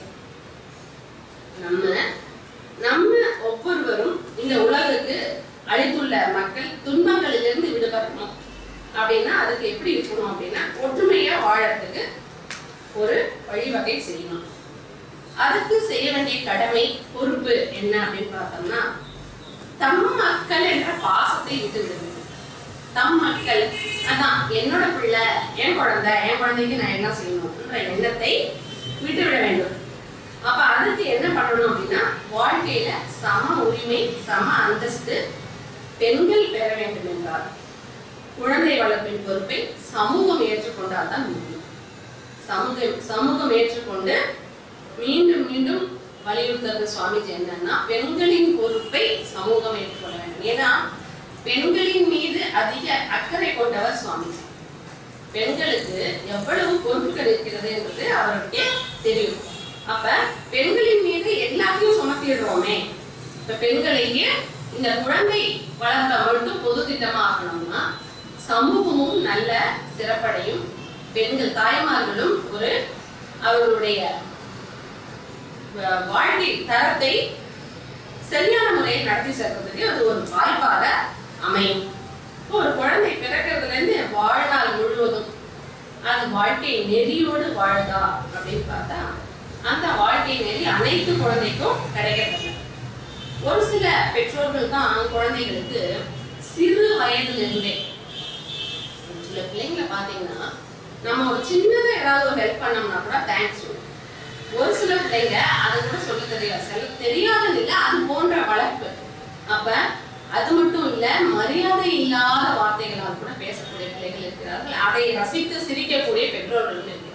நம்ம நம்ம ஒவ்வொருவரும் இந்த உலகுக்கு அளித்துள்ள மக்கள் துன்பங்களிலிருந்து விடுபடணும் அப்படின்னா அதுக்கு எப்படி இருக்கணும் அப்படின்னா ஒற்றுமையா வாழறதுக்கு ஒரு வழிவகை செய்யணும் அதுக்கு செய்ய வேண்டிய கடமை பொறுப்பு என்ன அப்படின்னு பார்த்தோம்னா தம் மக்கள் என்ற பாசத்தை விட்டு விட வேண்டும் தம் மக்கள் அதான் என்னோட பிள்ளை என் குழந்தை என் குழந்தைக்கு நான் என்ன செய்யணும்ன்ற எண்ணத்தை விட்டு விட வேண்டும் அப்ப அதுக்கு என்ன பண்ணணும் அப்படின்னா வாழ்க்கையில சம உரிமை சம அந்தஸ்து பெண்கள் பெற வேண்டும் என்றால் குழந்தை வளர்ப்பின் பொறுப்பை சமூகம் ஏற்றுக்கொண்டால் தான் முடியும் சமூகம் சமூகம் ஏற்றுக்கொண்டு மீண்டும் மீண்டும் வலியுறுத்துறது சுவாமிஜி என்னன்னா பெண்களின் பொறுப்பை சமூகம் ஏற்றுக்கொள்ள வேண்டும் ஏன்னா பெண்களின் மீது அதிக அக்கறை கொண்டவர் சுவாமிஜி பெண்களுக்கு எவ்வளவு பொறுப்புகள் இருக்கிறது என்பது அவருக்கு தெரியும் அப்ப பெண்களின் மீது எல்லாத்தையும் சுமத்திடுறோமே இப்ப பெண்களையே இந்த குழந்தை வளர்த்த மட்டும் பொது திட்டமா ஆக்கணும்னா சமூகமும் நல்ல சிறப்படையும் பெண்கள் தாய்மார்களும் ஒரு அவர்களுடைய வ- வாழ்க்கை தரத்தை சரியான முறையில் நடத்தி செல்வதற்கு அது ஒரு வாய்ப்பாக அமையும் இப்போ ஒரு குழந்தை பிறக்கிறதுல இருந்து வாழ்நாள் முழுவதும் அது வாழ்க்கை நெறியோடு வாழுதா அப்படின்னு பார்த்தா அந்த வாழ்க்கை நெறி அனைத்து குழந்தைக்கும் கிடைக்கிறது ஒரு சில பெற்றோர்கள் தான் குழந்தைகளுக்கு சிறு வயதுல இருந்தே ஒரு சில பிள்ளைங்களை பாத்தீங்கன்னா நம்ம ஒரு சின்னதா ஏதாவது ஒரு ஹெல்ப் பண்ணோம்னா கூட தேங்க்ஸ் ஒரு சில பிள்ளைங்க அதை கூட சொல்ல தெரியாது சில தெரியாதுன்னு இல்லை அது போன்ற வளர்ப்பு அப்ப அது மட்டும் இல்ல மரியாதை இல்லாத வார்த்தைகளால் கூட பேசக்கூடிய பிள்ளைகள் இருக்கிறார்கள் அதை ரசித்து சிரிக்கக்கூடிய பெற்றோர்கள் இருக்கிறார்கள்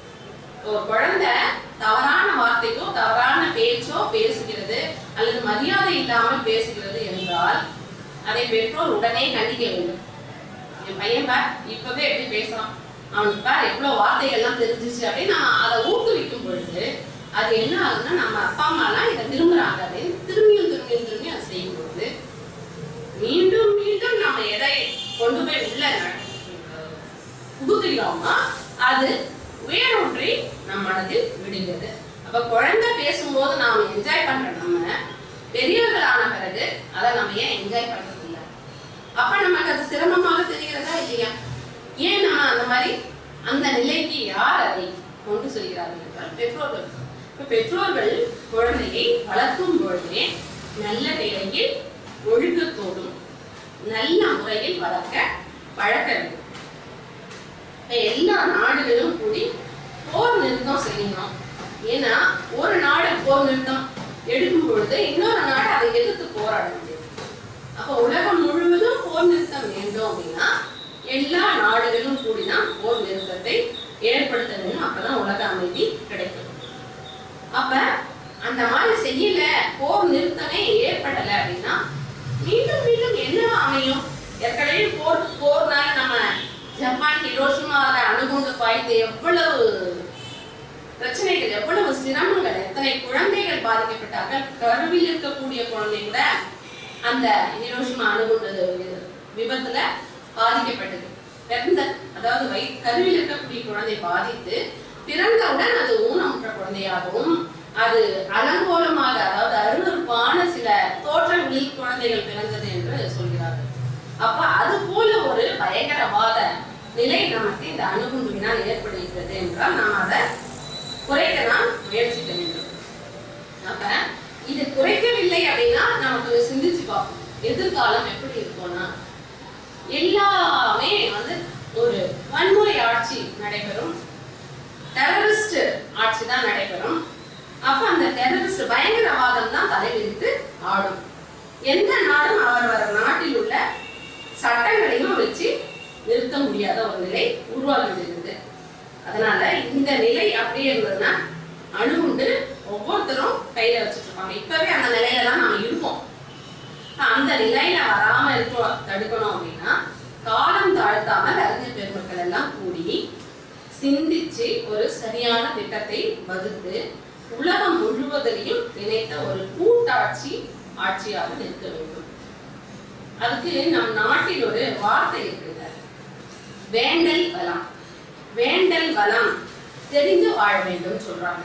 ஒரு குழந்தை தவறான வார்த்தைக்கோ தவறான பேச்சோ பேசுகிறது அல்லது மரியாதை இல்லாமல் பேசுகிறது என்றால் அதை பெற்றோர் உடனே கண்டிக்க வேண்டும் என் பையன் பார் இப்பவே எப்படி பேசுறான் அவனுக்கு பார் எவ்வளவு வார்த்தைகள்லாம் தெரிஞ்சிச்சு அப்படின்னு நம்ம அதை ஊக்குவிக்கும் பொழுது அது என்ன ஆகுதுன்னா நம்ம அப்பா அம்மாலாம் இதை விரும்புறாங்க அப்படின்னு திரும்பியும் திரும்பியும் திரும்பியும் அதை செய்யும் பொழுது மீண்டும் மீண்டும் நம்ம எதை கொண்டு போய் உள்ள ந- புகுத்துகிறோமோ அது வேரூன்றி நம் மனதில் விடுகிறது அப்ப குழந்தை பேசும்போது நாம என்ஜாய் பண்ற நம்ம பெரியவர்களான பிறகு அதை நம்ம ஏன் என்ஜாய் பண்றது இல்ல அப்ப நமக்கு அது சிரமமாக தெரிகிறதா இல்லையா ஏன் நம்ம அந்த மாதிரி அந்த நிலைக்கு யார் அதை கொண்டு செல்கிறார்கள் என்றால் பெற்றோர்கள் இப்ப பெற்றோர்கள் குழந்தையை வளர்க்கும் பொழுதே நல்ல நிலையில் ஒழுக்கத்தோடும் நல்ல முறையில் வளர்க்க பழக்க வேண்டும் இப்ப எல்லா நாடுகளும் கூடி போர் நிறுத்தம் செய்யணும் ஏன்னா ஒரு நாடு போர் நிறுத்தம் எடுக்கும் பொழுது இன்னொரு நாடு அதை எதிர்த்து போராட முடியும் அப்ப உலகம் முழுவதும் போர் நிறுத்தம் வேண்டும் அப்படின்னா எல்லா நாடுகளும் கூடிதான் போர் நிறுத்தத்தை ஏற்படுத்த வேண்டும் அப்பதான் உலக அமைதி கிடைக்கும் அப்ப அந்த மாதிரி செய்யல போர் நிறுத்தமே ஏற்படல அப்படின்னா மீண்டும் மீண்டும் என்ன அமையும் ஏற்கனவே போர் போர்னால நம்ம ஜப்பான் ஹிரோஷிமாவை அணுகுண்டு பாய்ந்து எவ்வளவு பிரச்சனைகள் எவ்வளவு சிரமங்கள் எத்தனை குழந்தைகள் பாதிக்கப்பட்டார்கள் கருவில் இருக்கக்கூடிய குழந்தை கூட அந்த ஹிரோஷிமா அணுகுண்டு விபத்துல பாதிக்கப்பட்டது பிறந்த அதாவது வை கருவில் இருக்கக்கூடிய குழந்தை பாதித்து பிறந்தவுடன் அது ஊனமுற்ற குழந்தையாகவும் அது அலங்கோலமாக அதாவது அருவருப்பான சில தோற்றங்களில் குழந்தைகள் பிறந்தது என்று சொல்கிறார்கள் அப்ப அது போல ஒரு பயங்கரவாத நிலை நமக்கு இந்த அணுகுண்டுவினால் ஏற்படுகிறது என்றால் நாம் அதை குறைக்க தான் வேண்டும் முயற்சிக்க வேண்டும் அப்ப இது குறைக்கவில்லை அப்படின்னா நம்ம கொஞ்சம் சிந்திச்சு பார்ப்போம் எதிர்காலம் எப்படி இருக்கும்னா எல்லாமே வந்து ஒரு வன்முறை ஆட்சி நடைபெறும் டெரரிஸ்ட் ஆட்சி தான் நடைபெறும் அப்ப அந்த டெரரிஸ்ட் பயங்கரவாதம் தான் தலைவிரித்து ஆடும் எந்த நாடும் அவரவர் நாட்டில் உள்ள சட்டங்களையும் வச்சு நிறுத்த முடியாத ஒரு நிலை உருவாகிவிடுகிறது அதனால இந்த நிலை அப்படியே இருந்ததுன்னா அணுகுண்டு ஒவ்வொருத்தரும் கையில வச்சுட்டு இருப்பாங்க இப்பவே அந்த நிலையில தான் நம்ம இருக்கோம் அந்த நிலையில வராம இருக்க தடுக்கணும் அப்படின்னா காலம் தாழ்த்தாமல் அறிஞர் பெருமக்கள் எல்லாம் கூடி சிந்திச்சு ஒரு சரியான திட்டத்தை வகுத்து உலகம் முழுவதிலையும் நினைத்த ஒரு கூட்டாட்சி ஆட்சியாக நிற்க வேண்டும் அதுக்கு நம் நாட்டில் ஒரு வார்த்தை இருக்குங்க வேண்டல் வளம் வேண்டல் வளம் தெரிந்து வாழ வேண்டும் சொல்றாங்க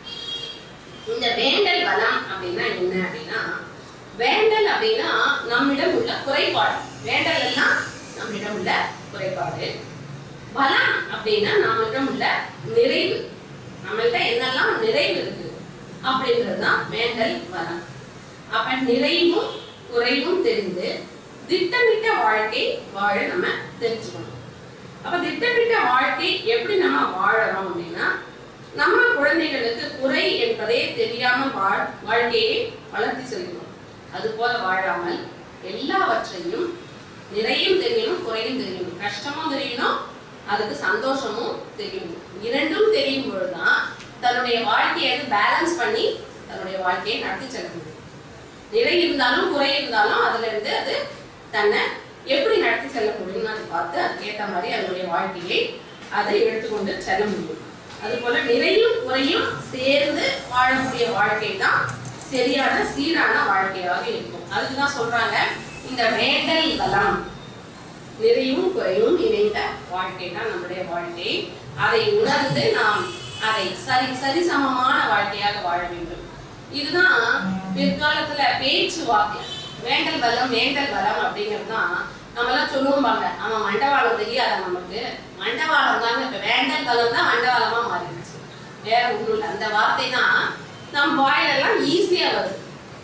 இந்த வேண்டல் வளம் அப்படின்னா என்ன அப்படின்னா வேண்டல் அப்படின்னா நம்மிடம் உள்ள குறைபாடு வேண்டல் எல்லாம் நம்மிடம் உள்ள குறைபாடு பலம் அப்படின்னா நம்மிடம் உள்ள நிறைவு நம்மள்ட்ட என்னெல்லாம் நிறைவு இருக்கு அப்படின்றது தான் வேண்டல் வளம் அப்ப நிறைவும் குறைவும் தெரிந்து திட்டமிட்ட வாழ்க்கை வாழ நம்ம தெரிஞ்சுக்கணும் அப்ப திட்டமிட்ட வாழ்க்கை எப்படி நம்ம வாழறோம் அப்படின்னா நம்ம குழந்தைகளுக்கு குறை என்பதே தெரியாமல் வாழ் வாழ்க்கையை வளர்த்தி செல்கிறோம் அது போல வாழாமல் எல்லாவற்றையும் நிறையும் தெரியணும் குறையும் தெரியணும் கஷ்டமும் தெரியணும் அதுக்கு சந்தோஷமும் தெரியணும் இரண்டும் தெரியும் பொழுதுதான் தன்னுடைய வாழ்க்கையை பேலன்ஸ் பண்ணி தன்னுடைய வாழ்க்கையை நடத்தி செல்ல முடியும் நிறை இருந்தாலும் குறை இருந்தாலும் அதுல இருந்து அது தன்னை எப்படி நடத்தி செல்ல முடியும்னு அதை பார்த்து அதுக்கேற்ற மாதிரி அதனுடைய வாழ்க்கையை அதை எடுத்துக்கொண்டு செல்ல முடியும் அதுபோல நிறையும் குறையும் சேர்ந்து வாழக்கூடிய வாழ்க்கை தான் சரியான சீரான வாழ்க்கையாக இருக்கும் அதுக்குதான் சொல்றாங்க இந்த வேண்டல் வளம் நிறையும் குறையும் இணைந்த வாழ்க்கை தான் நம்முடைய வாழ்க்கை அதை உணர்ந்து நாம் அதை சரி சரிசமமான வாழ்க்கையாக வாழ வேண்டும் இதுதான் பிற்காலத்துல பேச்சு வாக்கியம் வேண்டல் வளம் வேண்டல் வளம் அப்படிங்கிறது தான் நம்மலாம் சொல்லுவோம்பாங்க அவன் மண்டவாளம் தெரியாத நமக்கு மண்டவாளம் தாங்க இப்ப வேண்டல் வளம் தான் மண்டவாளமா மாறிடுச்சு வேற ஒண்ணும் இல்லை அந்த வார்த்தை தான் நம் வாயிலெல்லாம் ஈஸியா வருது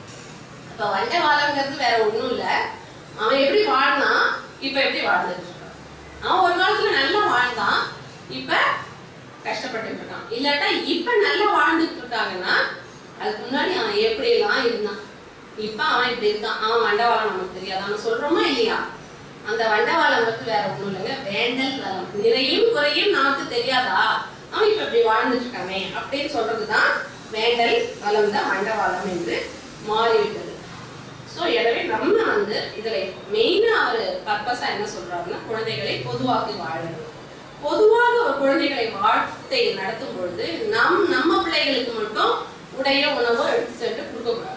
இப்ப வண்டவாளங்கிறது வேற ஒண்ணும் இல்ல அவன் எப்படி வாழ்ந்தான் இப்ப எப்படி வாழ்ந்துட்டு இருக்கான் அவன் ஒரு காலத்துல நல்லா வாழ்ந்தான் இப்ப கஷ்டப்பட்டு இருக்கான் இல்லாட்டா இப்ப நல்லா வாழ்ந்துட்டு இருக்காங்கன்னா அதுக்கு முன்னாடி அவன் எப்படி எல்லாம் இருந்தான் இப்ப அவன் இப்படி இருக்கான் அவன் வண்டவாளம் நமக்கு தெரியாது அவன் சொல்றோமா இல்லையா அந்த வண்டவாளம் வந்து வேற ஒண்ணும் இல்லைங்க வேண்டல் வளம் நிறையும் குறையும் நமக்கு தெரியாதா அவன் இப்ப இப்படி வாழ்ந்துட்டு இருக்கானே அப்படின்னு சொல்றதுதான் வேண்டல் வளம் தான் வண்டவாளம் என்று மாறிவிட்டது ஸோ எனவே நம்ம வந்து இதுல மெயினா அவர் பர்பஸா என்ன சொல்றாருன்னா குழந்தைகளை பொதுவாக்கி வாழணும் பொதுவாக ஒரு குழந்தைகளை வாழ்த்தை நடத்தும் பொழுது நம் நம்ம பிள்ளைகளுக்கு மட்டும் உடைய உணவோ எடுத்து சென்று கொடுக்கக்கூடாது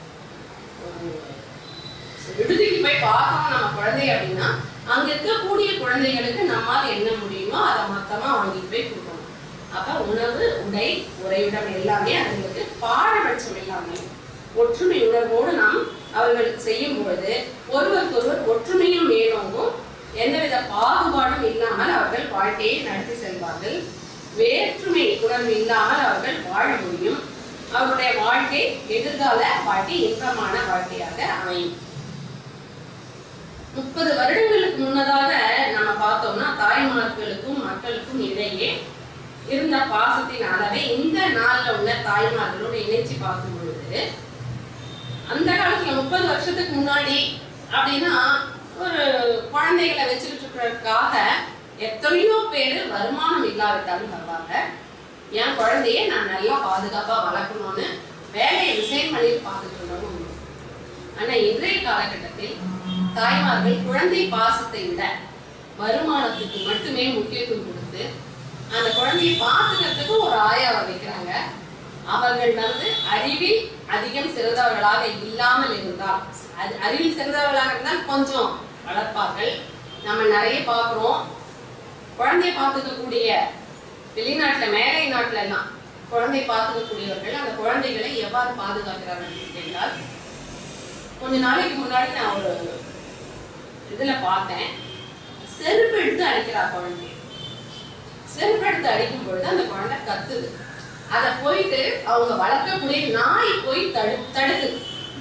விடுதிக்கு போய் பார்க்கணும் நம்ம குழந்தை அப்படின்னா அங்க இருக்கக்கூடிய குழந்தைகளுக்கு நம்மால் என்ன முடியுமோ அதை மொத்தமா வாங்கிட்டு போய் கொடுக்கணும் அப்ப உணவு உடை உறைவிடம் எல்லாமே அதுங்களுக்கு பாரபட்சம் எல்லாமே ஒற்றுமை உணர்வோடு நாம் அவர்களுக்கு செய்யும் பொழுது ஒருவருக்கொருவர் ஒற்றுமையும் மேலோங்கும் எந்தவித பாகுபாடும் இல்லாமல் அவர்கள் வாழ்க்கையை நடத்தி செல்வார்கள் வேற்றுமை உணர்வு இல்லாமல் அவர்கள் வாழ முடியும் அவருடைய வாழ்க்கை எதிர்கால வாழ்க்கை இன்பமான வாழ்க்கையாக அமையும் முப்பது வருடங்களுக்கு முன்னதாக நம்ம பார்த்தோம்னா தாய்மார்களுக்கும் மக்களுக்கும் இடையே இருந்த பாசத்தின் அளவை இந்த நாள்ல உள்ள தாய்மார்களோடு இணைச்சு பார்க்கும் பொழுது அந்த காலத்துல முப்பது வருஷத்துக்கு முன்னாடி அப்படின்னா ஒரு குழந்தைகளை வச்சுக்கிட்டு இருக்கிறதுக்காக எத்தனையோ பேர் வருமானம் இல்லாவிட்டாலும் வருவாங்க என் குழந்தைய நான் நல்லா பாதுகாப்பா வளர்க்கணும்னு வேலையை ரிசைன் பண்ணி பார்த்துட்டு இருந்தவங்க உண்டு. ஆனா இன்றைய காலகட்டத்தில் தாய்மார்கள் குழந்தை பாசத்தை விட வருமானத்துக்கு மட்டுமே முக்கியத்துவம் கொடுத்து அந்த குழந்தையை பார்த்துக்கிறதுக்கு ஒரு ஆயாவை வைக்கிறாங்க அவர்கள் வந்து அறிவில் அதிகம் சிறந்தவர்களாக இல்லாமல் இருந்தால் அது அறிவில் சிறந்தவர்களாக இருந்தால் கொஞ்சம் வளர்ப்பார்கள் நம்ம நிறைய பார்க்குறோம் குழந்தையை பார்த்துக்கக்கூடிய வெளிநாட்டுல மேலை நாட்டுல எல்லாம் குழந்தை பார்த்துக்கக்கூடியவர்கள் அந்த குழந்தைகளை எவ்வாறு பாதுகாக்கிறார்கள் என்றால் கொஞ்ச நாளைக்கு முன்னாடி நான் ஒரு இதுல பார்த்தேன் செருப்பு எடுத்து அடிக்கிறா குழந்தைய செருப்பு எடுத்து அடிக்கும் பொழுது அந்த குழந்தை கத்துது அதை போயிட்டு அவங்க வளர்க்கக்கூடிய நாய் போய் தடு தடுக்குது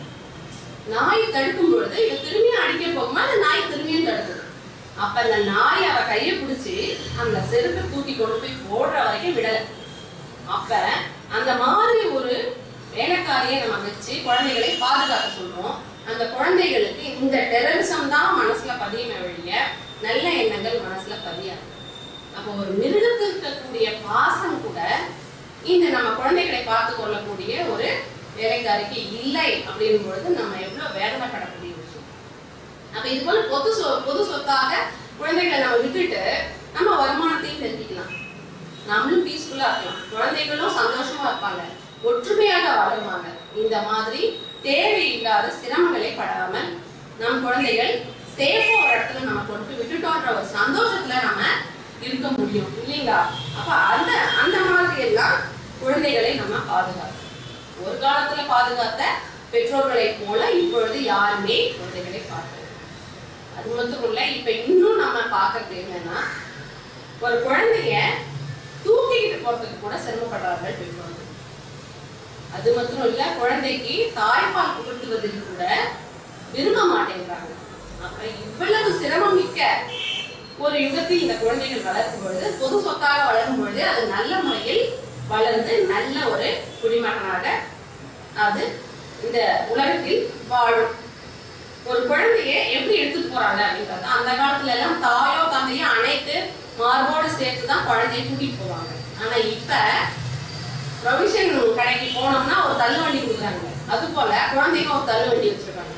நாய் தடுக்கும் பொழுது இவ திரும்பியும் அடிக்க போகும்போது அந்த நாய் திரும்பியும் தடுக்குது அப்ப அந்த நாய் அவ கையை பிடிச்சி அந்த செருப்பை தூக்கி கொண்டு போய் போடுற வரைக்கும் விடல அப்ப அந்த மாதிரி ஒரு வேலைக்காரியை நம்ம வச்சு குழந்தைகளை பாதுகாக்க சொல்றோம் அந்த குழந்தைகளுக்கு இந்த டெரரிசம் தான் மனசுல பதியுமே ஒழிய நல்ல எண்ணங்கள் மனசுல பதியாது அப்போ ஒரு மிருகத்துக்கு இருக்கக்கூடிய பாசம் கூட இந்த நம்ம குழந்தைகளை பார்த்து கொள்ளக்கூடிய ஒரு வேலைக்காரிக்கு இல்லை அப்படின் பொழுது நம்ம எவ்வளவு வேதனைப்படக்கூடிய விஷயம் அப்ப இது போல பொது சொ பொது சொத்தாக குழந்தைகளை நம்ம விட்டுட்டு நம்ம வருமானத்தையும் பெருக்கிக்கலாம் நம்மளும் பீஸ்ஃபுல்லா இருக்கலாம் குழந்தைகளும் சந்தோஷமா இருப்பாங்க ஒற்றுமையாக வாழ்வாங்க இந்த மாதிரி தேவையில்லாத சிரமங்களை படாம நம் குழந்தைகள் சேஃபா ஒரு இடத்துல நம்ம கொண்டு விட்டுட்டோன்ற ஒரு சந்தோஷத்துல நம்ம இருக்க முடியும் இல்லைங்களா அப்ப அந்த அந்த மாதிரி எல்லாம் குழந்தைகளை நம்ம பாதுகாக்கணும் ஒரு காலத்துல பாதுகாத்த பெற்றோர்களை போல இப்பொழுது யாருமே குழந்தைகளை பார்க்கல அது மட்டும் இல்ல இப்ப இன்னும் நம்ம பார்க்கறது என்னன்னா ஒரு குழந்தைய தூக்கிக்கிட்டு போறதுக்கு கூட சிரமப்படுறார்கள் பெற்றோர்கள் அது மட்டும் இல்ல குழந்தைக்கு தாய்ப்பால் புகட்டுவதில் கூட விரும்ப மாட்டேங்கிறாங்க அப்ப இவ்வளவு சிரமம் மிக்க ஒரு யுகத்தில் இந்த குழந்தைகள் வளரும் பொழுது பொது சொத்தாக வளரும் பொழுது அது நல்ல முறையில் வளர்ந்து நல்ல ஒரு குடிமகனாக அது இந்த உலகத்தில் வாழும் ஒரு குழந்தைய எப்படி எடுத்துட்டு போறாங்க அப்படின்றது அந்த காலத்துல எல்லாம் தாயோ தந்தையோ அனைத்து மார்போடு சேர்த்து தான் குழந்தைய கூட்டிட்டு போவாங்க ஆனா இப்ப ப்ரொவிஷன் கடைக்கு போனோம்னா ஒரு தள்ளுவண்டி கொடுக்குறாங்க அது போல குழந்தைங்க ஒரு தள்ளுவண்டி வச்சிருக்காங்க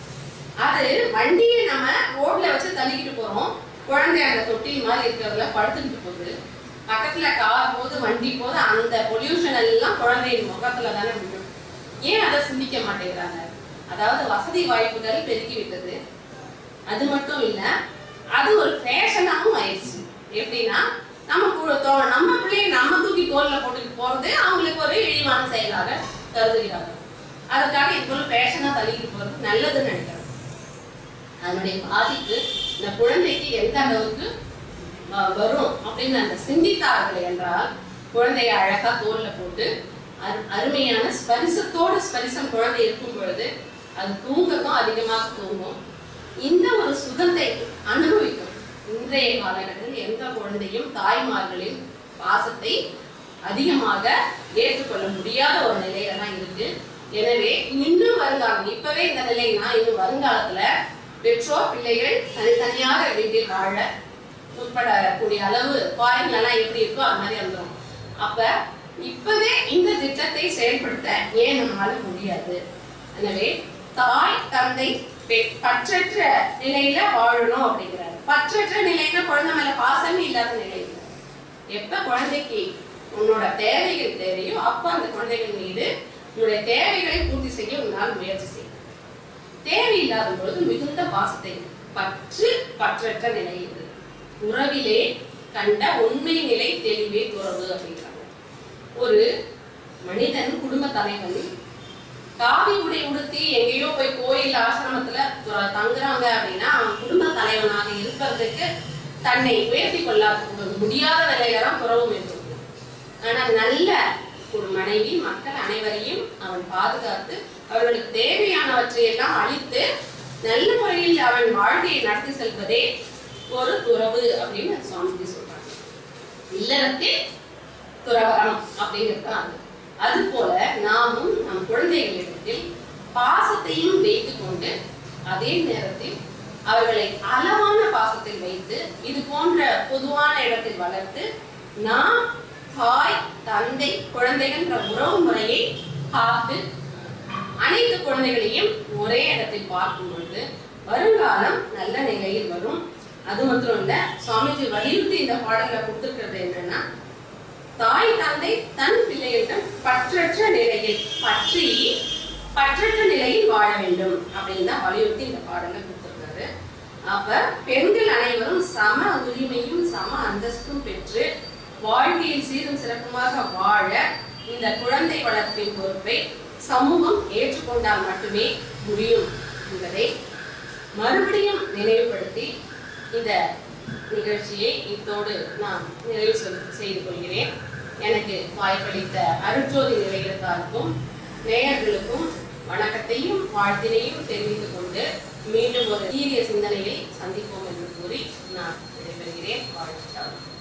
அது வண்டியை நம்ம ரோட்ல வச்சு தள்ளிக்கிட்டு போறோம் குழந்தை அந்த தொட்டில் மாதிரி இருக்கிறதுல படுத்துக்கிட்டு போகுது பக்கத்துல கார் போது வண்டி போது அந்த பொல்யூஷன் எல்லாம் குழந்தையின் முகத்துல தானே விழும் ஏன் அதை சிந்திக்க மாட்டேங்கிறாங்க அதாவது வசதி வாய்ப்புகள் பெருகி விட்டது அது மட்டும் இல்ல அது ஒரு ஃபேஷனாகவும் ஆயிடுச்சு எப்படின்னா நம்ம கு- தோ- நம்ம பிள்ளைய நம்ம தூக்கி தோல்ல போட்டுட்டு போறது அவங்களுக்கு ஒரு இழிவான செயலாக கருதுகிறாங்க அதுக்காக இது போல ஃபேஷனா தள்ளிட்டு போறது நல்லதுன்னு நினைக்கிறாங்க அதனுடைய பாதிப்பு இந்த குழந்தைக்கு எந்த அளவுக்கு வ- வரும் அப்படின்னு அந்த சிந்தித்தார்கள் என்றால் குழந்தைய அழகா தோல்ல போட்டு அரு- அருமையான ஸ்பரிசத்தோடு ஸ்பரிசம் குழந்தை இருக்கும் பொழுது அது தூங்கக்கும் அதிகமாக தூங்கும் இந்த ஒரு சுகத்தை அனுபவிக்கும் இன்றைய காலகட்டத்தில் எந்த குழந்தையும் தாய்மார்களின் பாசத்தை அதிகமாக ஏற்றுக்கொள்ள முடியாத ஒரு நிலையில தான் இருக்கு எனவே இன்னும் வருங்காலம் இப்பவே இந்த நிலைனா இன்னும் வருங்காலத்துல பெற்றோர் பிள்ளைகள் தனித்தனியாக வீட்டில் வாழ உட்படக்கூடிய அளவு ஃபாரின்ல எல்லாம் எப்படி இருக்கோ அது மாதிரி வந்துடும் அப்ப இப்பவே இந்த திட்டத்தை செயல்படுத்த ஏன் நம்மளால முடியாது எனவே தாய் தந்தை பெ- பற்றற்ற நிலையில வாழணும் அப்படிங்கிறாரு பற்றற்ற நிலைன்னா குழந்தை மேல பாசமே இல்லாத நிலை இல்லை. எப்ப குழந்தைக்கு உன்னோட தேவைகள் தேவையோ அப்ப அந்த குழந்தைகள் மீது உன்னுடைய தேவைகளை பூர்த்தி செய்ய உன்னால் முயற்சி செய்யும் தேவையில்லாத பொழுது மிகுந்த பாசத்தை பற்று பற்றற்ற நிலை இது உறவிலே கண்ட உண்மை நிலை தெளிவே துறவு அப்படிங்கிறாங்க ஒரு மனிதன் குடும்ப தலைவன் காவி உடை உடுத்தி எங்கேயோ போய் கோயில் ஆசிரமத்துல து- தங்குறாங்க அப்படின்னா அவன் குடும்ப தலைவனாக இருப்பதற்கு தன்னை உயர்த்தி கொள்ள முடியாத நிலையில தான் துறவு மேற்கொள்ளும் ஆனா நல்ல ஒரு மனைவி மக்கள் அனைவரையும் அவன் பாதுகாத்து அவர்களுக்கு தேவையானவற்றை எல்லாம் அளித்து நல்ல முறையில் அவன் வாழ்க்கையை நடத்தி செல்வதே ஒரு துறவு அப்படின்னு சுவாமிஜி சொல்றாங்க இல்லறத்தில் துறவரம் அப்படிங்கிறது தான் அது அது போல நாமும் நம் குழந்தைகளிடத்தில் பாசத்தையும் வைத்துக் கொண்டு அதே நேரத்தில் அவர்களை அளவான பாசத்தில் வைத்து இது போன்ற பொதுவான இடத்தில் வளர்த்து நாம் தாய் தந்தை குழந்தைகள்ன்ற உறவு முறையை காத்து அனைத்து குழந்தைகளையும் ஒரே இடத்தில் பார்க்கும் பொழுது வருங்காலம் நல்ல நிலையில் வரும் அது மட்டும் இல்ல சுவாமிஜி வலியுறுத்தி இந்த பாடல்ல கொடுத்துருக்கிறது என்னன்னா தாய் தந்தை தன் பிள்ளைகளிடம் பற்றற்ற நிலையில் பற்றி பற்றற்ற நிலையில் வாழ வேண்டும் அப்படின்னு தான் வலியுறுத்தி இந்த பாடல்ல கொடுத்திருக்காரு அப்ப பெண்கள் அனைவரும் சம உரிமையும் சம அந்தஸ்தும் பெற்று வாழ்க்கையில் சீரும் சிறப்புமாக வாழ இந்த குழந்தை வளர்ப்பின் பொறுப்பை சமூகம் ஏற்றுக்கொண்டால் மட்டுமே முடியும் என்பதை மறுபடியும் நினைவுபடுத்தி இந்த நிகழ்ச்சியை இத்தோடு நான் நிறைவு சொல்- செய்து கொள்கிறேன் எனக்கு வாய்ப்பளித்த அருட்ஜோதி நிலையத்தாருக்கும் நேயர்களுக்கும் வணக்கத்தையும் வாழ்த்தினையும் தெரிவித்துக் கொண்டு மீண்டும் ஒரு சீரிய சிந்தனையை சந்திப்போம் என்று கூறி நான் விடைபெறுகிறேன் வாழ்த்து